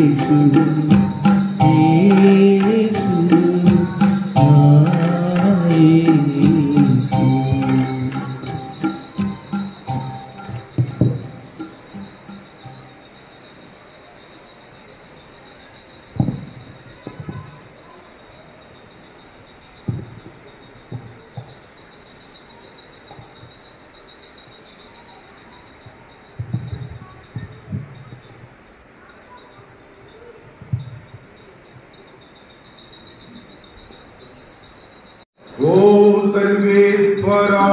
యేసు యేసు నా యేసు ఓ సర్వేశ్వరా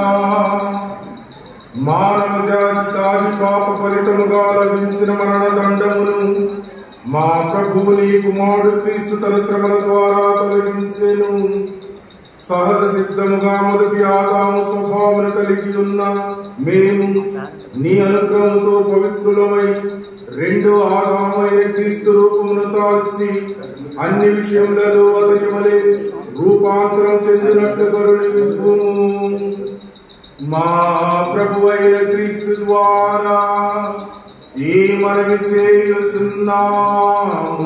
మానవ జాతి తాగి పాప ఫలితముగా లభించిన మరణ దండమును మా ప్రభువు నీ కుమారుడు క్రీస్తు తన శ్రమల ద్వారా తొలగించెను సహజ సిద్ధముగా మొదటి ఆదాము స్వభావమును కలిగి ఉన్న మేము నీ అనుగ్రహంతో పవిత్రులమై రెండో ఆదాము అయిన క్రీస్తు రూపమును తాల్చి అన్ని విషయములలో అతని వలె రూపాంతరం చెందినట్లు కరుణింపుము మా ప్రభు అయిన క్రీస్తు ద్వారా ఈ మనవి చేయుచున్నాము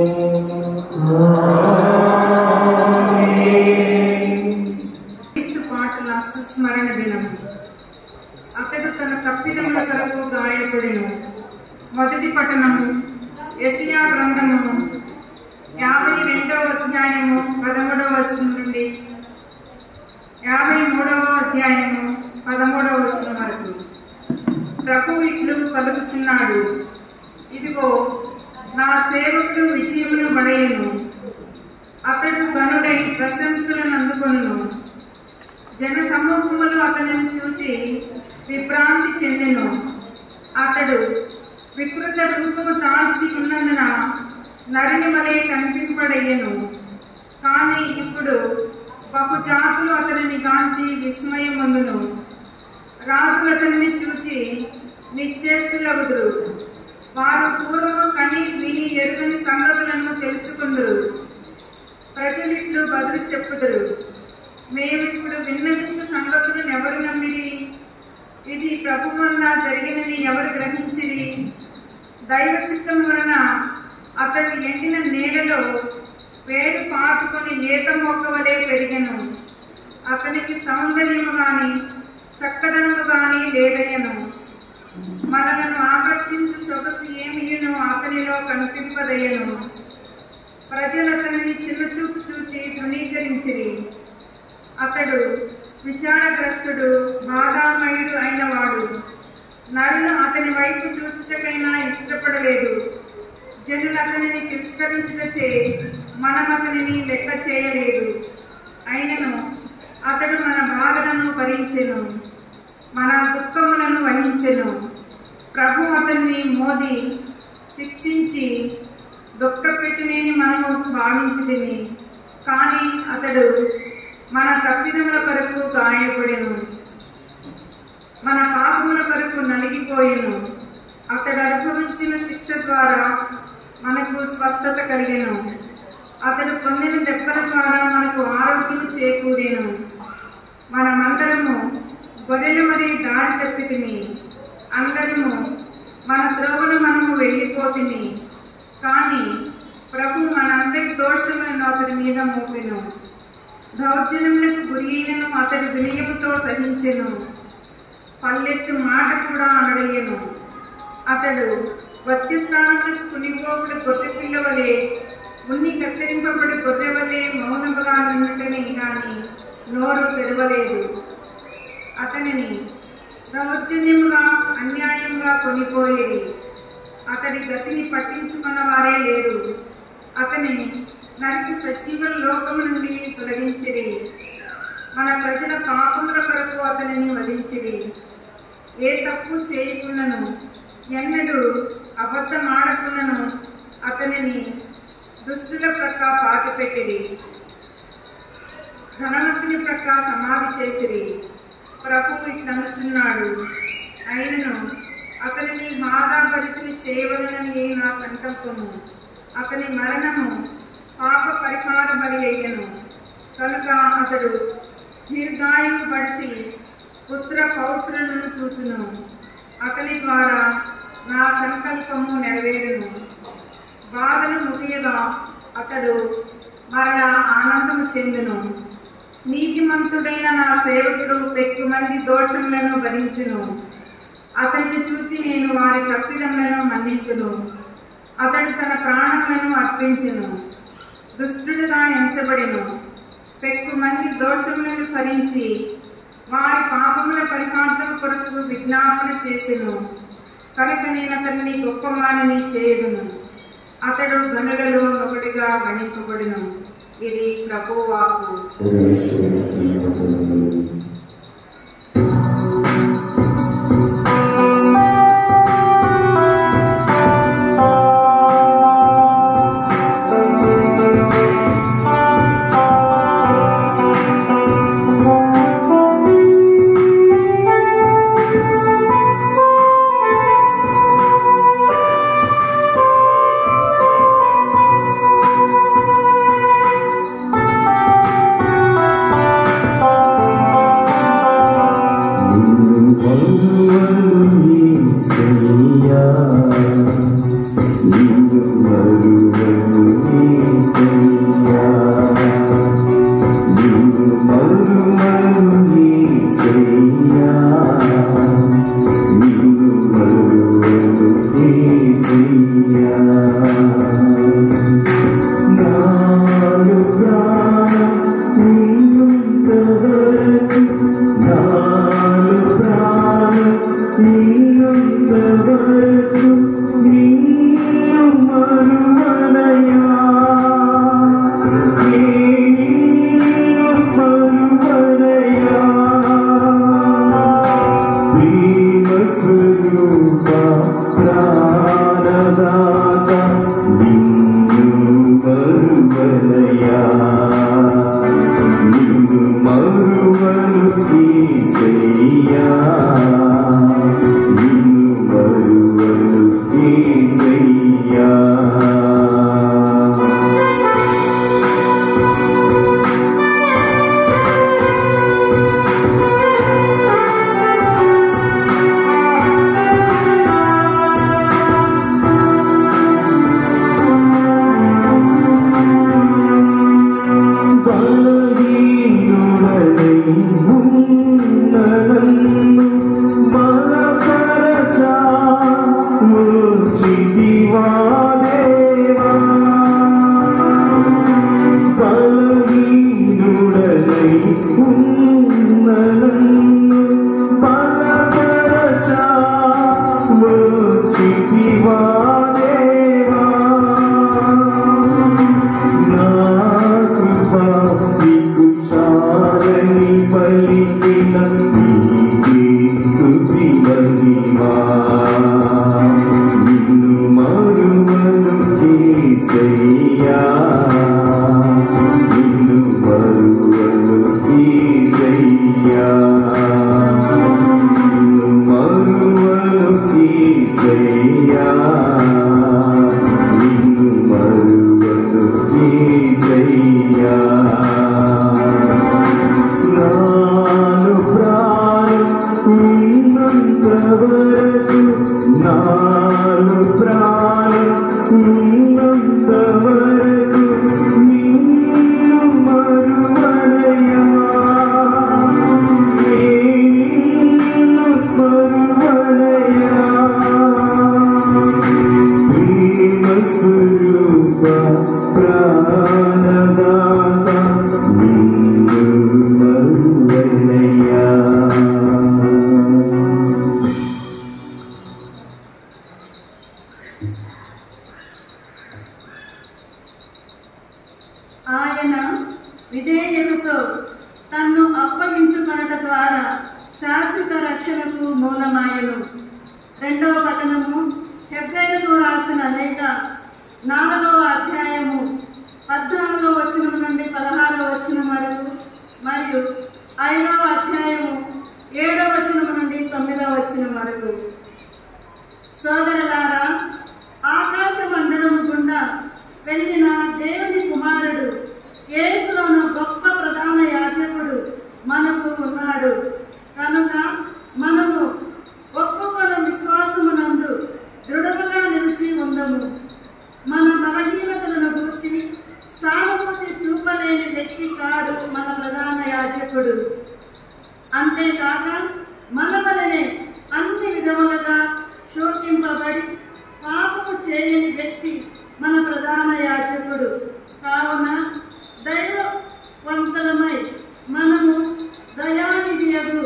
క్రీస్తు పాటల సుస్మరణ దినము అతడు తన తప్పిదముల కొరకు గాయపడిను మొదటి పట్టణము యెషయా గ్రంథము యాభై రెండవ అధ్యాయము పదమూడవ వచనం నుండి యాభై మూడవ అధ్యాయము పదమూడవ వచనం వరకు ప్రభు ఇట్లు పలుకుచున్నాడు ఇదిగో నా సేవకుడు విజయమును పడేయును అతడు గనుడై ప్రశంసలను అందుకొను జన సమూహములు అతనిని చూచి విభ్రాంతి చెందెను అతడు వికృత రూపము దాల్చి ఉన్నందున నరుని వలె కనిపింపడయ్యను కానీ ఇప్పుడు బహు జాతులు అతనిని గాంచి విస్మయమందును రాజులు అతనిని చూచి నిశ్చేష్టులగుదురు వారు పూర్వము కని విని ఎరుగని సంగతులను తెలుసుకుందురు ప్రజలిట్లు బదులు చెప్పుదురు మేమిప్పుడు విన్నవించు సంగతులను ఎవరు నమ్మిరి ఇది ప్రభు వలన జరిగినవి ఎవరు గ్రహించిరి దైవ చిత్తం వలన అతడు ఎండిన నేలలో వేరు పాతుకొని లేత మొక్క వలె పెరిగెను అతనికి సౌందర్యము గాని చక్కదనము గాని లేదయ్యను మనలను ఆకర్షించు సొగసు ఏమియును అతనిలో కనిపింపదయ్యను ప్రజలు అతనిని చిన్న చూపు చూచి తృణీకరించిరి అతడు విచారగ్రస్తుడు బాధామయుడు అయినవాడు నరులు అతని వైపు చూచుటకైనా ఇష్టపడలేదు జనులు అతనిని తిరస్కరించుటచే మనం అతనిని లెక్క చేయలేదు అయినను అతడు మన బాధలను భరించెను మన దుఃఖములను వహించెను ప్రభు అతన్ని మోది శిక్షించి దుఃఖపెట్టినని మనము భావించితిని కానీ అతడు మన తప్పిదముల కొరకు గాయపడెను మన పాపముల కొరకు నలిగిపోయెను అతడు అనుభవించిన శిక్ష ద్వారా మనకు స్వస్థత కలిగెను అతడు పొందిన దెబ్బల ద్వారా మనకు ఆరోగ్యము చేకూరెను మనమందరము గొర్రెలు మరి దారి తప్పితిమి అందరము మన త్రోవను మనము వెళ్ళిపోతిమి కానీ ప్రభు మనందరి దోషములను అతడి మీద మోపెను దౌర్జన్యములకు గురి అయినను అతడి వినయముతో సహించెను పల్లెత్తు మాట కూడా అనడయ్యను అతడు వత్తి స్థానములకు కునిపోపుడు గొర్రె పిల్ల వలె ఉన్ని కత్తిరింపబడి గొర్రె వలె మౌనముగా నిన్నటనే గాని నోరు తెరవలేదు అతనిని దౌర్జన్యముగా అన్యాయంగా కొనిపోయేది అతడి గతిని పట్టించుకున్న వారే లేరు అతని నరికి సజీవుల లోకము నుండి తొలగించిరి మన ప్రజల పాపముల కొరకు అతనిని వధించిరి ఏ తప్పు చేయకున్నను ఎన్నడూ అబద్ధమాడకున్నను అతనిని దుష్టుల ప్రక్క పాతిపెట్టిరి ఘనవంతుని ప్రక్క సమాధి చేసిరి ప్రభు ఇట్లనుచున్నాడు అయినను అతనిని బాధాభరితుని చేయవలనని నా సంకల్పము అతని మరణము పాప పరిహార బలి అయ్యను కనుక అతడు దీర్ఘాయువు పడిసి పుత్ర పౌత్రులను చూచును అతని ద్వారా నా సంకల్పము నెరవేరును బాధలు ముగియగా అతడు మరలా ఆనందము చెందును నీతిమంతుడైన నా సేవకుడు పెక్కుమంది దోషములను భరించును అతన్ని చూచి నేను వారి తప్పిదములను మన్నించును అతడు తన ప్రాణములను అర్పించును దుష్టుడుగా ఎంచబడిను పెక్కు మంది దోషములను భరించి వారి పాపముల పరిహార్థం కొరకు విజ్ఞాపన చేసెను కనుక నేను అతన్ని గొప్పమానని చేయదును అతడు గనులలో ఒకటిగా గణింపబడును ఇది ప్రభువాకు సర్వేశ్వరునికి వందనములు. నిన్ను మరువను యేసయ్యా. నిన్ను మరువను యేసయ్యా. నిన్ను మరువను యేసయ్యా. నిన్ను మరువను యేసయ్యా. నాలు ప్రాణం నిన్నుంతవరకు నాలు ప్రాణం నిన్నుంతవరకు నిన్ను మరువనయా నిన్ను మరువనయా ప్రేమ స్వరూప ప్రాణదాత నిన్ను మరువనయా నిన్ను మరువను యేసయ్యా నిన్ను మరువను యేసయ్యా బలహీనుడనై ఉన్న నన్ను బలపరచా మూర్చితివా దేవా. బలహీనుడనై ఉన్న నన్ను బలపరచా మూర్చితివా దేవా. నా కృపా నీకు చాలని పలికిన నీకే స్తుతి మహిమా. నిన్ను మరువను యేసయ్యా. నిన్ను మరువను యేసయ్యా. నిన్ను మరువను యేసయ్యా. నిన్ను మరువను యేసయ్యా. నాలు ప్రాణం ఉన్నంతవరకు నాలు ప్రాణం ఉన్నంతవరకు నిన్ను మరువనయా నిన్ను మరువనయా ప్రేమ స్వరూప ప్రాణదాత నిన్ను మరువనయా ఆయన విధేయతతో తన్ను అప్పగించుకొనట ద్వారా శాశ్వత రక్షణకు మూలమాయను రెండవ పట్టణము హెబ్రేలకు రాసిన లేఖ నాలుగవ అధ్యాయము పద్నాలుగవ వచనం నుండి పదహారవ వచనం వరకు మరియు ఐదవ అధ్యాయము ఏడవ వచనం నుండి తొమ్మిదవ వచనం వరకు సోదరులారా ఆకాశ మండలం గుండా వెళ్ళిన దేవుని కుమారుడు యేసులోను గొప్ప ప్రధాన యాజకుడు మనకు ఉన్నాడు కనుక మనము ఒప్పుకొన విశ్వాసమునందు దృఢముగా నిలిచి ఉందము మన మన ప్రధాన యాచకుడు కావున దైవవంతులమై మనము దయానిధియగు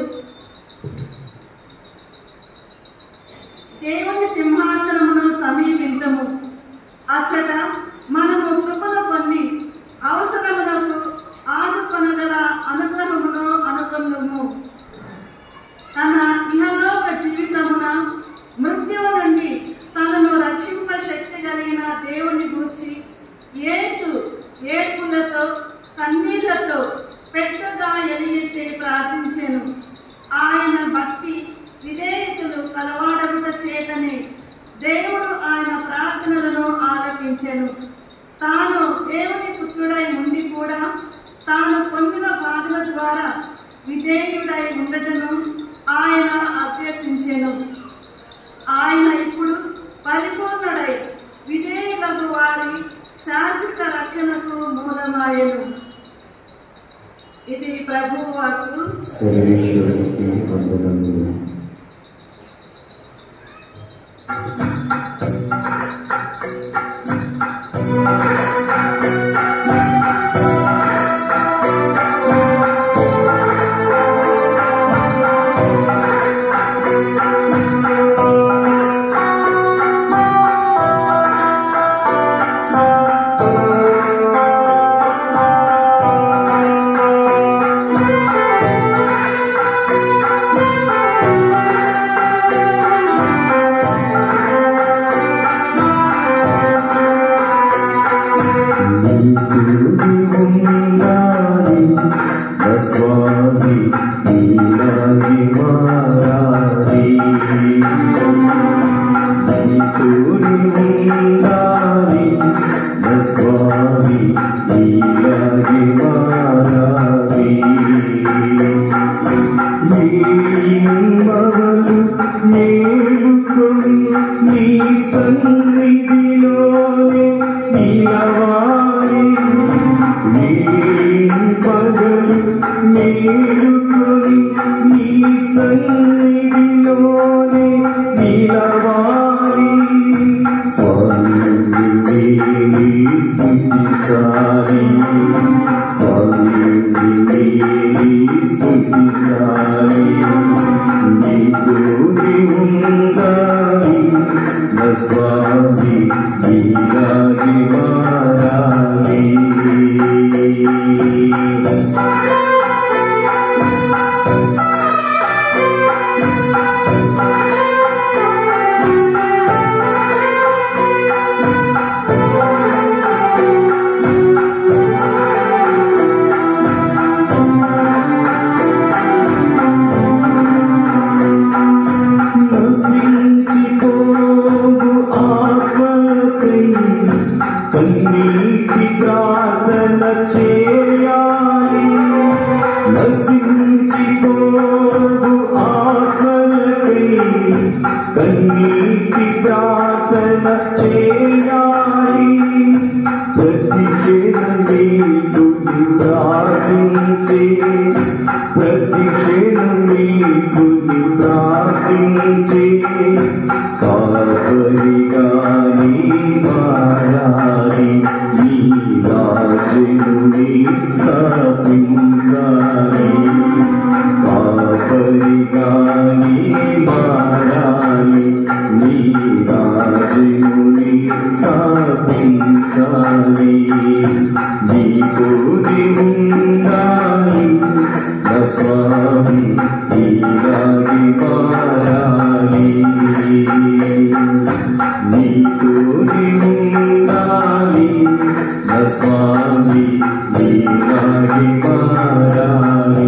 దేవుని సింహాసనమును సమీపింతము అచ్చట మనము కృపను పొంది అవసరమునకు ఆదుకొనగల అనుగ్రహమును అనుకొందుము తన ఇహలోక జీవితమున మృత్యువు నుండి తనను రక్షింప శక్తి కలిగిన దేవుని గూర్చి యేసు ఏడ్పులతో కన్నీళ్లతో పెద్దగా ఎలిగెత్తి ప్రార్థించెను ఆయన భక్తి విధేయతలు కలవాడముట చేతనే దేవుడు ఆయన ప్రార్థనలను ఆలకించెను తాను దేవుని పుత్రుడై ఉండి కూడా తాను పొందిన బాధల ద్వారా విధేయుడై ఉండటను ఆయన అభ్యసించెను ఆయన ఇప్పుడు పరిపూర్ణుడై విధేయులకు వారి శాశ్వత రక్షణకు మూలమాయను ఇది ప్రభు వాక్కు సర్వేశ్వరునికి వందనములు నీకు ఉండాలి నా స్వామి నీలాగి మారాలి నీకు ఉండాలి నా స్వామి నీలాగి మారాలి నీమవలు మేలుకొని నీ సన్నిధిలోనే నిలవాలి నీ పగలు మేలుకొని నీ సన్నిధిలోనే నిలవాలి స్వామి నీ స్థుతించాలి స్వామి నీ స్థుతించాలి నీకు ఉండాలి నా స్వామి నీలాగి మారాలి నశించిపోవు ఆత్మలకై కన్నీటి ప్రార్థన చేయాలి నశించిపోవు ఆత్మలకై కన్నీటి ప్రార్థన చేయాలి ప్రతి క్షణమే తుది ప్రార్థించే ప్రతి క్షణమే తుది ప్రార్థించే కాపరిగా నీ మారాలి నీ రాజుని స్థాపించాలి కాపరిగా నీ మారాలి నీ రాజుని స్థాపించాలి నీ కోరి ఉండాలి నా స్వామి నీలాగి మారాలి నీ కోరి ఉండాలి నా స్వామి నీలాగి మారాలి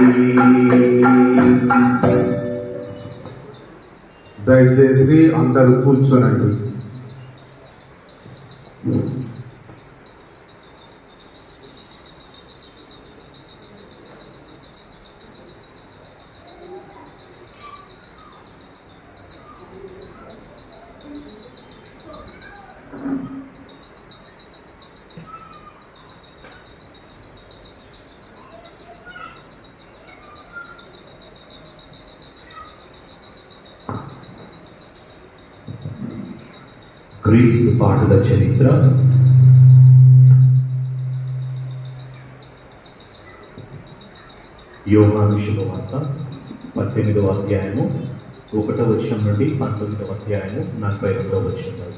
దయచేసి అందరూ కూర్చోనండి క్రీస్తు పాటల చరిత్ర యోహాను శుభవార్త పద్దెనిమిదవ అధ్యాయము ఒకటవ వచనం నుండి పంతొమ్మిదవ అధ్యాయము నలభై రెండవ వచనం వరకు.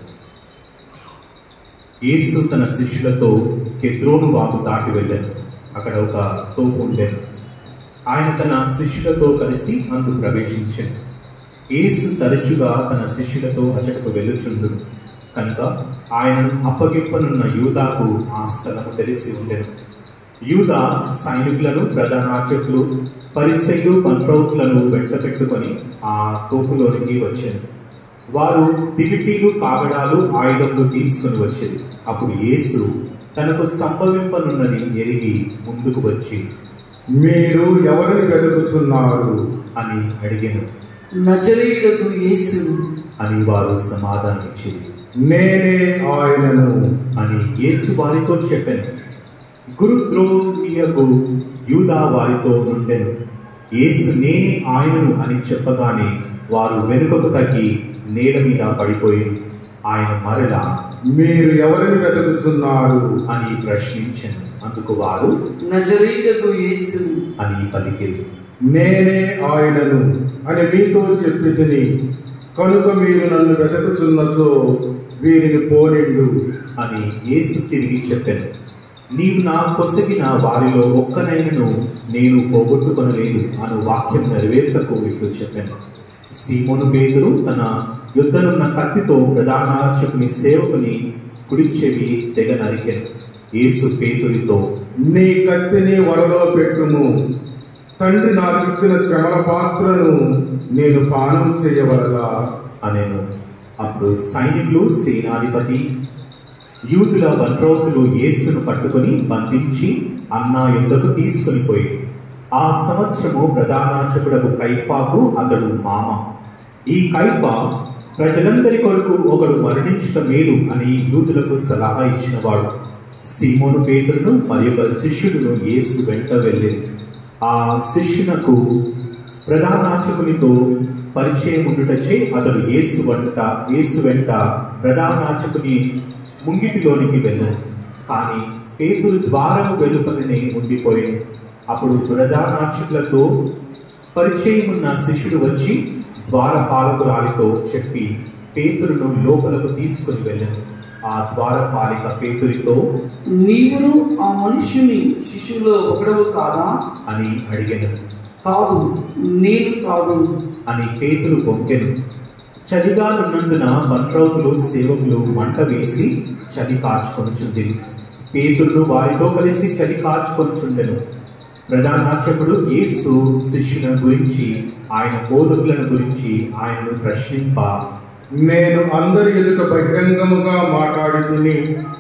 యేసు తన శిష్యులతో కెద్రోను వాగు దాటి వెళ్ళాను అక్కడ ఒక తోపు ఉండేను ఆయన తన శిష్యులతో కలిసి అందు ప్రవేశించాను యేసు తరచుగా తన శిష్యులతో అచటకు వెళ్ళుచుండు కనుక ఆయనను అప్పగింపనున్న యూదాకు ఆ స్థలము తెలిసి ఉండెను యూదా సైనికులను ప్రధానార్చకులు పరిసైలు మంత్రౌతులను వెంట పెట్టుకొని ఆ తోపులోనికి వచ్చాను వారు దివిటీలు కాగడాలు ఆయుధములు తీసుకుని వచ్చేది అప్పుడు యేసు తనకు సంభవింపనున్నది ఎరిగి ముందుకు వచ్చి మీరు ఎవరిని వెతుకుతున్నారు అని అడిగాను నజరేయుడకు యేసు అని వారు సమాధానమిచ్చింది నేనే ఆయనను అని యేసు వారితో చెప్పాను గురుద్రోహియకు యూదా వారితో నుండెను యేసు నేనే ఆయనను అని చెప్పగానే వారు వెనుకకు తగ్గి నేల మీద పడిపోయి ఆయన మరలా మీరు ఎవరిని వెతుకుతున్నారు అని ప్రశ్నించాను అందుకు వారు నజరేయుడకు యేసు అని పలికిరి నేనే ఆయనను అని మీతో చెప్పి తిని కనుక మీరు నన్ను వెతుకుచున్నచో వీరిని పోనిండు అని యేసు తిరిగి చెప్పాను నీవు నా కొసగిన వారిలో ఒక్కనైనను నేను పోగొట్టుకొనలేదు అను వాక్యం నెరవేర్తకు ఇట్లు చెప్పాను సీమోను పేతురు తన యుద్ధనున్న కత్తితో ప్రధానార్చకుని సేవకుని కుడి చెవి తెగ నరికెను యేసు పేతురితో నీ కత్తిని వరలో పెట్టుము తండ్రి నాకిచ్చిన శ్రమల పాత్రను నేను పానం చేయవలగా అనేను అప్పుడు సైనికులు సేనాధిపతి యూదుల వన్రోతులు యేసును పట్టుకొని బంధించి అన్నా యుద్ధకు తీసుకొని పోయి ఆ సంవత్సరము ప్రధానార్చకుడకు కైఫాకు అతడు మామ ఈ కైఫా ప్రజలందరి కొరకు ఒకడు మరణించిన మేలు అని యూదులకు సలహా ఇచ్చినవాడు సీమోను పేతురును మరియు ఒక శిష్యుడును యేసు వెంట వెళ్ళింది ఆ శిష్యునకు ప్రధానార్చకునితో పరిచయం ఉండుటచే అతడు యేసు వంట యేసు వెంట ప్రధానార్చకుని ముంగిటిలోనికి వెళ్ళాను కానీ పేతురు ద్వారము వెలుపలనే ఉండిపోయాను అప్పుడు ప్రధానార్చకులతో పరిచయం ఉన్న శిష్యుడు వచ్చి ద్వారపాలకురాలితో చెప్పి పేతురును లోపలకు తీసుకుని వెళ్ళాను ఆ ద్వారపాలిక పేతురితో నీవును ఆ మనుష్యుని శిష్యులో ఒకడవు కాదా అని అడిగాను కాదు నేను కాదు అని పేతురు బొంకెను చలిగానున్నందున మంత్రౌతులు సేవకులు మంట వేసి చలి కాచుకొనుచుంది పేతురును వారితో కలిసి చలి కాచుకొనుచుండెను ప్రధానార్చకుడు యేసు శిష్యుల గురించి ఆయన బోధకులను గురించి ఆయనను ప్రశ్నింప నేను అందరి ఎదుట బహిరంగముగా మాట్లాడి తిని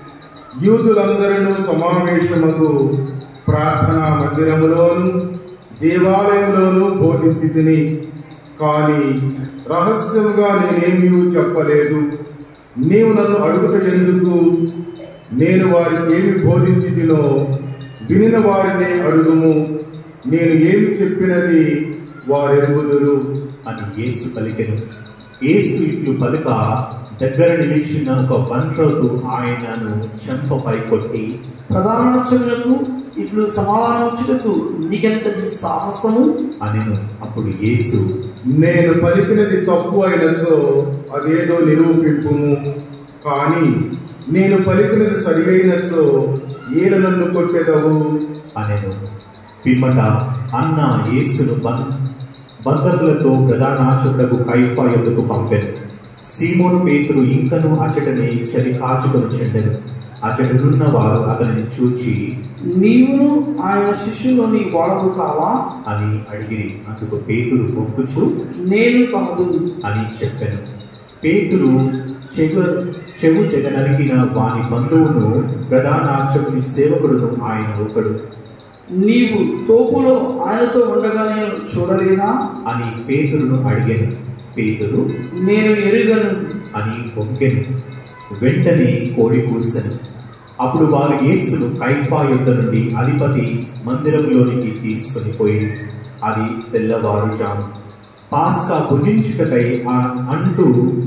యూదులందరూ సమావేశముకు ప్రార్థనా మందిరములోను దేవాలయంలోను బోధించి తిని కానీ రహస్యముగా నేనేమీ చెప్పలేదు నీవు నన్ను అడుగుట ఎందుకు నేను వారికి ఏమి బోధించి తినో వినిన వారిని అడుగుము నేను ఏమి చెప్పినది వారెరుగుదురు అని యేసు పలికెను యేసు ఇట్లు పలుక దగ్గర నిలిచిన ఒక బంట్రోతు ఆయనను చెంపపై కొట్టి ప్రధానోత్సవులకు ఇట్లు సమాధానముచ్చుటకు నీకెంతటి సాహసము అనెను అప్పుడు యేసు నేను పలికినది తప్పు అయినచో అదేదో నిరూపింపుము కానీ నేను పలికినది సరి అయినచో ఏల నన్ను కొట్టెదవు అనెను పిమ్మట అన్న యేసును బం బంధకులతో ప్రధానాచకుడకు కైఫా యొద్దకు పంపెను సీమోను పేతురు ఇంకను అచటనే చలి కాచుకొని చెండెను అచటనున్న వారు అతనిని చూచి నీవును ఆయన శిష్యులోని వాడవు కావా అని అడిగిరి అందుకు పేతురు మొక్కుచు నేను కాదు అని చెప్పాను పేతురు చెవు చెవు తెగ నరికిన వాని బంధువును ప్రధానార్చకుని సేవకుడును ఆయన ఒకడు నీవు తోపులో ఆయనతో ఉండగా నేను చూడలేనా అని పేతురును అడిగాను పేతురు నేను ఎరుగను అని బొంకెను వెంటనే కోడి కూసెను అప్పుడు వారు యేసును కైఫా యుద్ధ నుండి అధిపతి మందిరంలోనికి తీసుకొని పోయి అది తెల్లవారుజాము పాస్కా భుజించుటకై ఆ అంటూ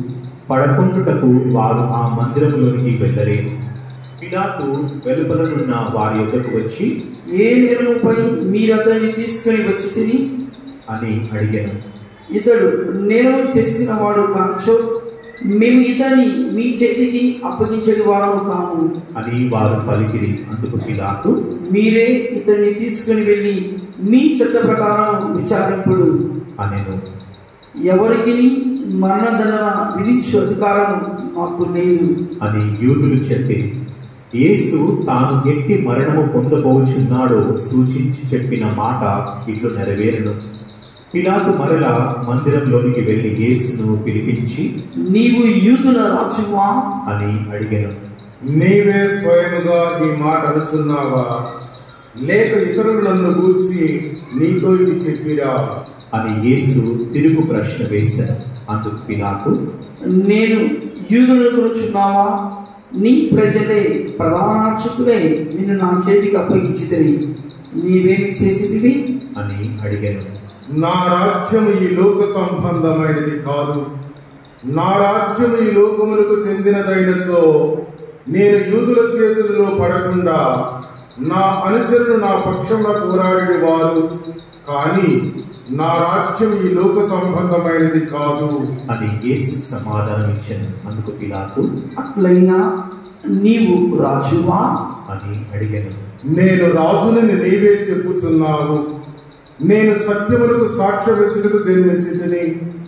పడకుండుటకు వారు ఆ మందిరములోనికి వెళ్ళలేదు పిలాతు వెలుపలనున్న వారి యొద్దకు వచ్చి ఏ నేరముపై మీరు అతన్ని తీసుకొని వచ్చి తిని అని అడిగాను ఇతడు నేరం చేసిన వాడు కాచో మేము ఇతన్ని మీ చేతికి అప్పగించేది వారము కాము అని వారు పలికిరి అందుకు పిలాతు మీరే ఇతన్ని తీసుకుని వెళ్ళి మీ చట్ట ప్రకారం విచారింపుడు అనెను ఎవరికి మరణదండన విధించు అధికారం మాకు లేదు అని యూదులు చెప్పి యేసు తాను ఎట్టి మరణము పొందబోచున్నాడో సూచించి చెప్పిన మాట ఇట్లు నెరవేరును పిలాతు మరల మందిరంలోనికి వెళ్లి యేసును పిలిపించి నీవు యూదుల రాజువా అని అడిగెను నీవే స్వయముగా ఈ మాట అనుచున్నావా లేక ఇతరులు నన్ను గూర్చి నీతో ఇది చెప్పిరా అని యేసు తిరుగు ప్రశ్న వేశాను అందుకు పిలాతు నేను యూదులను గురుచున్నావా నీ ప్రజలే ప్రధానార్చకులే నిన్ను నా చేతికి అప్పగించితివి నీవేమి చేసిదివి అని అడిగాను నా రాజ్యము ఈ లోక సంబంధమైనది కాదు నా రాజ్యము ఈ లోకములకు చెందినదైనచో నేను యూదుల చేతులలో పడకుండా నా అనుచరులు నా పక్షంలో పోరాడి వారు కానీ నా రాజ్యం ఈ లోక సంబంధమైనది కాదు అని యేసు సమాధానం ఇచ్చాను అందుకు పిలాతు అట్లయినా నీవు రాజువా అని అడిగాను నేను రాజునని నీవే చెప్పుచున్నావు నేను సత్యములకు సాక్ష్యమిచ్చుటకు జన్మించి తిని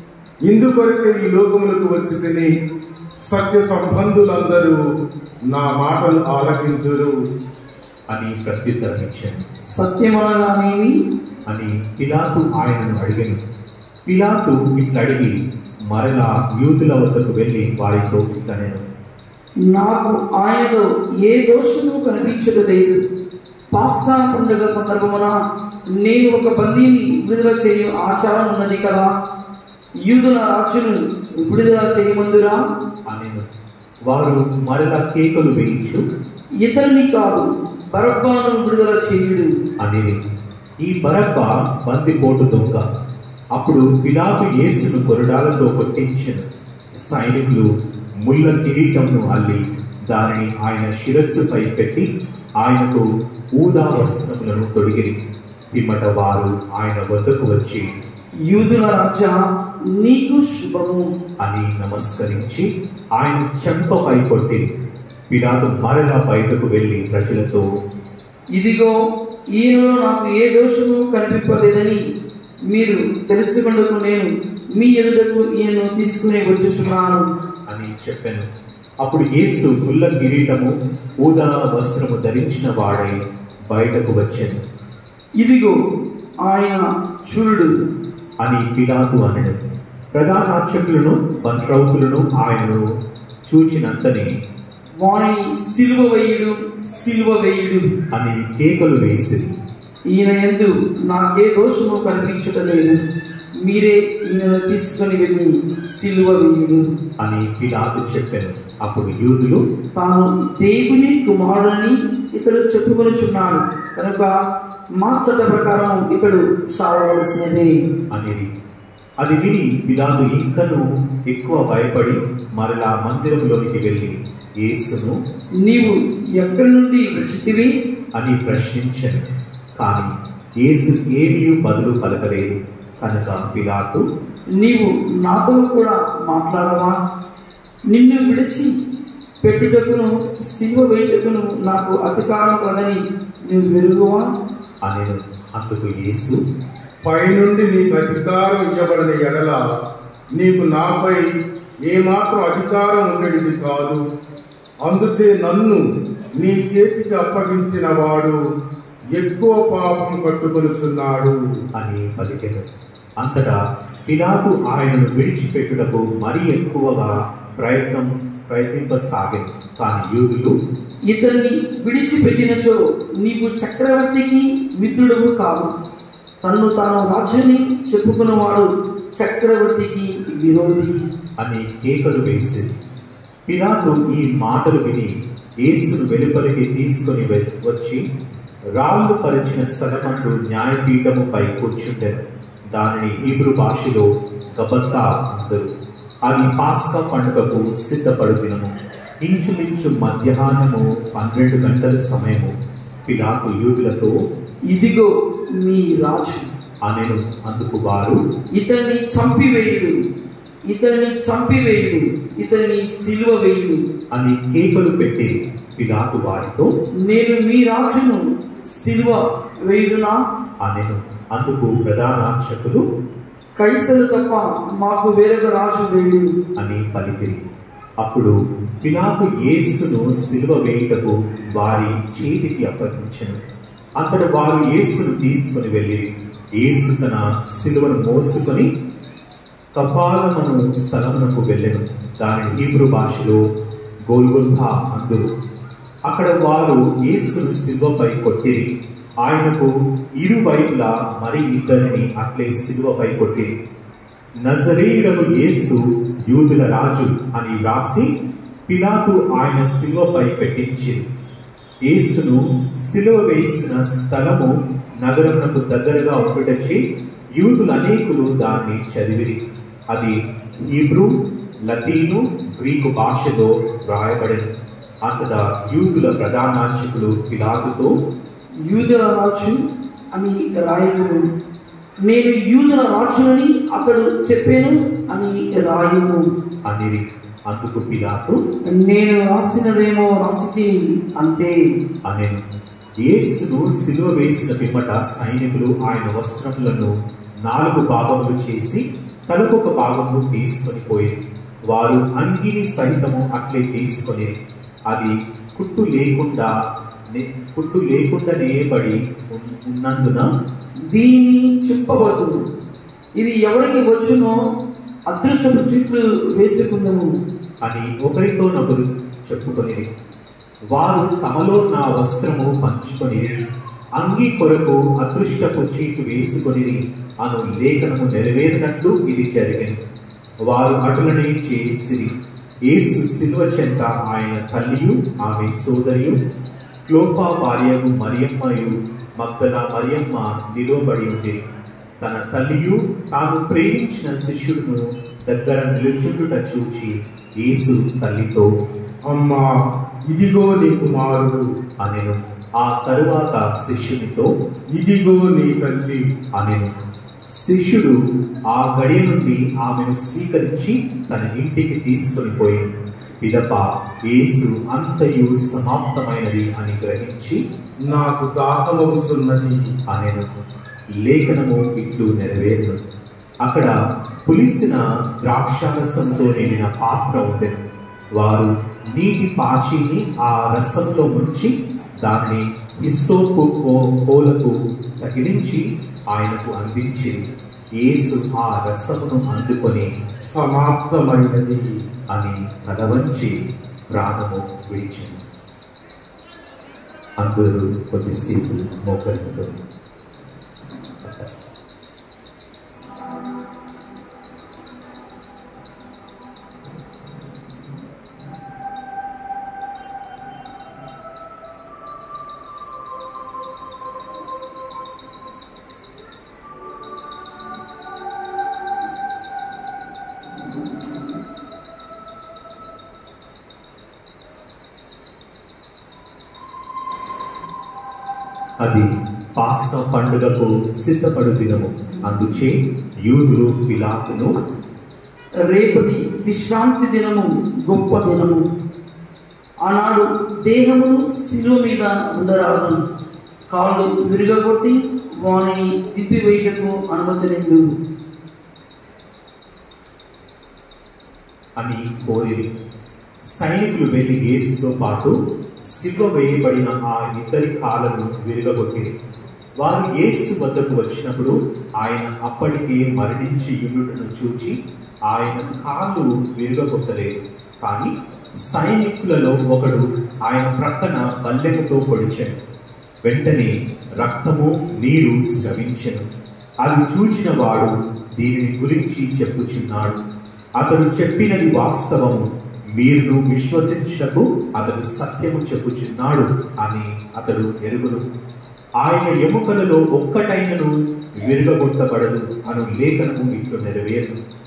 ఇందుకొరకే ఈ లోకములకు వచ్చి తిని సత్య సంబంధులందరూ నా మాటలు ఆలకింతురు అని ప్రత్యుత్తరం ఇచ్చాను సత్యమనగానేమి అని పిలాతు ఆయనను అడిగను పిలాతు ఇట్లా అడిగి మరలా యూదుల వద్దకు వెళ్ళి వారితో ఇట్లా నేను నాకు ఆయనలో ఏ దోషము కనిపించడం లేదు పాస్కా పండుగ సందర్భమున నేను ఒక బందీని విడుదల చేయు ఆచారం ఉన్నది కదా యూదుల రాజును విడుదల చేయమందురా అనెను వారు మరలా కేకలు వేయించు ఇతరుని కాదు బరబ్బాను విడుదల చేయుడు అనేది ఈ బరబ్బ బందిపోటు దొంగ అప్పుడు పిలాతు యేసును కొరడాలతో కొట్టించెను సైనికులు ముళ్ళ కిరీటంను అల్లి దానిని ఆయన శిరస్సుపై పెట్టి ఆయనకు ఊదా వస్త్రములను తొడిగిరి పిమ్మట వారు ఆయన వద్దకు వచ్చి యూదుల రాజా నీకు శుభము అని నమస్కరించి ఆయన చెంపపై కొట్టి పిలాతు మరలా బయటకు వెళ్ళి ప్రజలతో ఇదిగో ఈయనలో నాకు ఏ దోషము కనిపింపలేదని మీరు తెలుసుకుందుకు నేను మీ ఎదుటకు ఈయనను తీసుకుని వచ్చుచున్నాను అని చెప్పాను అప్పుడు యేసు ముల్ల కిరీటము ఊదా వస్త్రము ధరించిన వాడై బయటకు వచ్చాను ఇదిగో ఆయన చూడు అని పిలాతు అనడు ప్రధానార్చకులను మంత్రౌతులను ఆయనను చూచినంతనే వాణిని సిలువ వేయుడు సిలువ వేయుడు అని కేకలు వేసి ఈయన ఎందు నాకే దోషము కనిపించటం లేదు మీరే ఈయనను తీసుకొని వెళ్ళి సిలువ వేయుడు అని పిలాతు చెప్పాను అప్పుడు యూదులు తాను దేవుని కుమారుడని ఇతడు చెప్పుకొనుచున్నాడు కనుక మా చట్ట ప్రకారం ఇతడు సావవలసినదే అనేది అది విని పిలాతు ఇంకను ఎక్కువ భయపడి మరలా మందిరంలోనికి వెళ్ళి యేసును నీవు ఎక్కడి నుండి వచ్చితివి అని ప్రశ్నించాను కానీ యేసు ఏమీ బదులు పలకలేదు కనుక పిలాతు నీవు నాతో కూడా మాట్లాడవా నిన్ను విడిచి పెట్టుటకును సిలువ వేయుటకును నాకు అధికారం కదని నువ్వు వెరుగువా అనెను అందుకు యేసు పైనుండి నీకు అధికారం ఇవ్వబడిన ఎడల నీకు నాపై ఏమాత్రం అధికారం ఉండేది కాదు అందుచే నన్ను నీ చేతికి అప్పగించిన వాడు ఎక్కువ పాపం కట్టుకొనుచున్నాడు అని పలికెను అంతటా పిలాతు ఆయనను విడిచిపెట్టుటకు మరీ ఎక్కువగా ప్రయత్నం ప్రయత్నింపసాగాను కానీ యూదులు ఇతన్ని విడిచిపెట్టినచో నీవు చక్రవర్తికి మిత్రుడవు కావు తన్ను తాను రాజ్యాన్ని చెప్పుకున్నవాడు చక్రవర్తికి విరోధి అని కేకలు వేసి పిలాతు ఈ మాటలు విని యేసును వెలుపలికి తీసుకొని వె- వచ్చి రాళ్ళు పరిచిన స్థలమందు న్యాయపీఠముపై కూర్చుండెను దానిని హీబ్రు భాషలో గబత్తా అందరు అది పాస్కా పండుగకు సిద్ధపడు దినము ఇంచుమించు మధ్యాహ్నము పన్నెండు గంటల సమయము పిలాతు యూదులతో ఇదిగో మీ రాజు అనెను అందుకు వారు ఇతన్ని చంపివేయుడు ఇతన్ని చంపివేయుడు ఇతన్ని సిలువ వేయుడు అని కేకలు పెట్టి పిలాతు వారితో నేను మీ రాజును సిలువ వేయుదునా అనెను అందుకు ప్రధానార్చకులు కైసరు తప్ప మాకు వేరొక రాజు వేయుడు అని పలికిరి అప్పుడు పిలాతు యేసును సిలువ వేయుటకు వారి చేతికి అప్పగించెను అంతట వారు యేసును తీసుకుని వెళ్ళిరి యేసు తన సిలువను మోసుకొని కపాలమను స్థలమునకు వెళ్ళెను దానిని హీబ్రూ భాషలో గోల్గొల్థా అందురు అక్కడ వారు యేసును సిలువపై కొట్టిరి ఆయనకు ఇరువైపులా మరి ఇద్దరిని అట్లే సిలువపై కొట్టిరి నజరేయుడకు యేసు యూదుల రాజు అని వ్రాసి పిలాతు ఆయన శిలువపై పెట్టించింది యేసును సిలువ వేసిన స్థలము నగరమునకు దగ్గరగా ఉండుటచే యూదులు అనేకులు దాన్ని చదివిరి అది హీబ్రూ లతీను గ్రీకు భాషలో వ్రాయబడింది అంతటా యూదుల ప్రధానార్చకులు పిలాతుతో యూదుల రాజు అని రాయము నేను యూదుల రాజునని అతడు చెప్పాను అని రాయము అనిరి అందుకు పిలాతు నేను రాసినదేమో రాసి తిని అంతే అనెను యేసును సిలువ వేసిన పిమ్మట సైనికులు ఆయన వస్త్రములను నాలుగు భాగములు చేసి తలకొక భాగము తీసుకొని పోయి వారు అంగిని సహితము అట్లే తీసుకొని అది కుట్టు లేకుండా నే- కుట్టు లేకుండా నేయబడి ఉన్- ఉన్నందున దీన్ని చెప్పవద్దు ఇది ఎవరికి వచ్చునో అదృష్టపు చిట్లు వేసుకుందాము అని ఒకరితో నొకరు చెప్పుకొని వారు తమలో నా వస్త్రము పంచుకొని అంగీ కొరకు అదృష్టపు చీటు వేసుకొని అను లేఖనము నెరవేరినట్లు ఇది జరిగింది వారు అటులనే చేసిరి యేసు శిలువ చెంత ఆయన తల్లియు ఆమె సోదరియు క్లోఫా భార్యకు మరియమ్మయు మగ్దల మరియమ్మ నిలువబడి ఉండిరి తన తల్లియు తాను ప్రేమించిన శిష్యుడును దగ్గర నిలుచుండుట చూచి యేసు తల్లితో అమ్మా ఇదిగో నీ కుమారుడు అనెను ఆ తరువాత శిష్యునితో ఇదిగో నీ తల్లి అనెను శిష్యుడు ఆ గడియ నుండి ఆమెను స్వీకరించి తన ఇంటికి తీసుకొని పోయి పిదప యేసు అంతయు సమాప్తమైనది అని గ్రహించి నాకు దాహమగుచున్నది అనెను లేఖనము ఇట్లు నెరవేరును అక్కడ పులిసిన ద్రాక్షారసంతో నిండిన పాత్ర ఉండెను వారు నీటి పాచిని ఆ రసంలో ముంచి దానిని ఇస్సోపు కోలకు తగిలించి ఆయనకు అందించి యేసు ఆ రసమును అందుకొని సమాప్తమైనది అని తల వంచి ప్రాణము విడిచింది అందరూ కొద్దిసేపు మోకరితో అది పాస్కా పండుగకు సిద్ధపడు దినము అందుచే యూదులు పిలాతును రేపటి విశ్రాంతి దినము గొప్ప దినము ఆనాడు దేహమును శిలువ మీద ఉండరాదు కాళ్ళు విరుగగొట్టి వానిని తిప్పివేయటకు అనుమతి నిండు అని కోరిరి సైనికులు వెళ్లి యేసుతో పాటు సిలువ వేయబడిన ఆ ఇద్దరి కాళ్ళను విరగగొట్టిరి వారు యేసు వద్దకు వచ్చినప్పుడు ఆయన అప్పటికే మరణించి యునుటను చూచి ఆయన కాళ్ళు విరగగొట్టలేదు కానీ సైనికులలో ఒకడు ఆయన ప్రక్కన బల్లెముతో పొడిచాడు వెంటనే రక్తము నీరు స్రవించెను అది చూచిన వాడు దీనిని గురించి చెప్పుచున్నాడు అతడు చెప్పినది వాస్తవము మీరును విశ్వసించుటకు అతడు సత్యము చెప్పుచున్నాడు అని అతడు ఎరుగును ఆయన ఎముకలలో ఒక్కటైనను విరగొట్టబడదు అను లేఖనము ఇట్లు నెరవేరు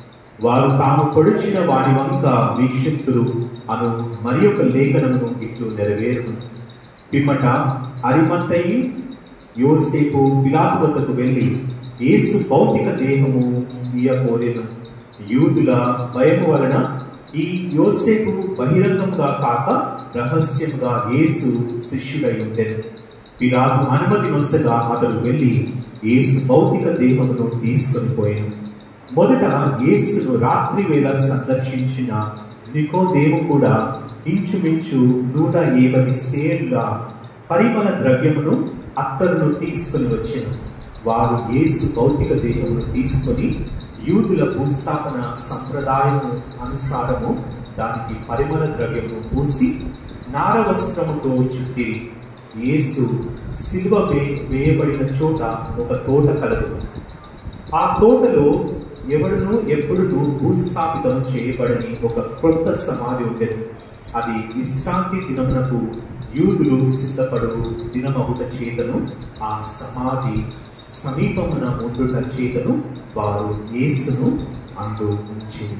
వారు తాము పొడిచిన వారి వంక వీక్షితులు అను మరి ఒక లేఖనమును ఇట్లు నెరవేరును పిమ్మట అరిమంతయి యోసేపు పిలాతు వద్దకు వెళ్ళి యేసు భౌతిక దేహము ఇయ్యకోరెను యూదుల భయము వలన ఈ యోసేపు బహిరంగంగా కాక రహస్యంగా యేసు శిష్యుడై ఉండెను పిలాతు అనుమతి నొసగా అతడు వెళ్ళి యేసు భౌతిక దేహమును తీసుకొని పోయాను మొదట యేసును రాత్రి వేళ సందర్శించిన నికోదేము కూడా ఇంచుమించు నూట ఏబది సేర్ల పరిమళ ద్రవ్యమును అత్తరును తీసుకొని వచ్చిన వారు యేసు భౌతిక దేహమును తీసుకొని యూదుల భూస్థాపన సంప్రదాయము అనుసారము దానికి పరిమళ ద్రవ్యమును పూసి నార వస్త్రముతో చుట్టిరి యేసు సిలువ వే వేయబడిన చోట ఒక తోట కలదు ఆ తోటలో ఎవడును ఎప్పుడును భూస్థాపితం చేయబడని ఒక క్రొత్త సమాధి ఉండేది అది విశ్రాంతి దినమునకు యూదులు సిద్ధపడు దినమగుట చేతను ఆ సమాధి సమీపమున ఉండుట చేతను వారు యేసును అందు ఉంచింది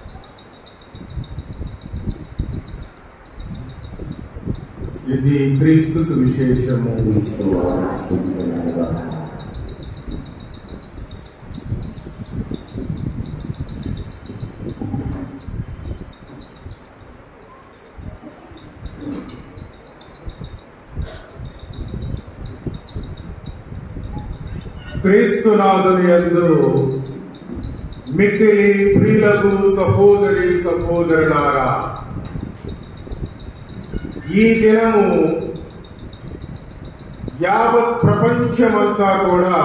ఇది క్రీస్తు సువిశేషము క్రీస్తునాథుని యందు మిక్కిలి ప్రియులకు సహోదరి సహోదరులారా ఈ దినము యావత్ ప్రపంచమంతా కూడా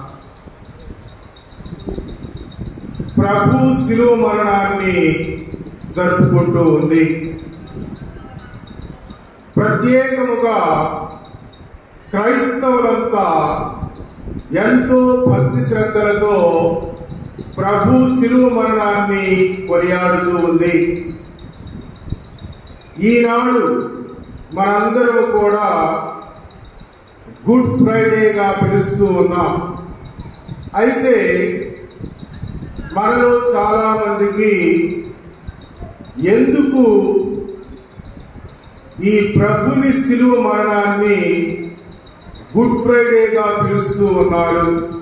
ప్రభు శిలువ మరణాన్ని జరుపుకుంటూ ఉంది ప్రత్యేకముగా క్రైస్తవులంతా ఎంతో భక్తి శ్రద్ధలతో ప్రభు శిలువ మరణాన్ని కొనియాడుతూ ఉంది ఈనాడు మనందరము కూడా గుడ్ ఫ్రైడేగా పిలుస్తూ ఉన్నాం అయితే మనలో చాలా మందికి ఎందుకు ఈ ప్రభుని శిలువ మరణాన్ని గుడ్ ఫ్రైడేగా పిలుస్తూ ఉన్నారు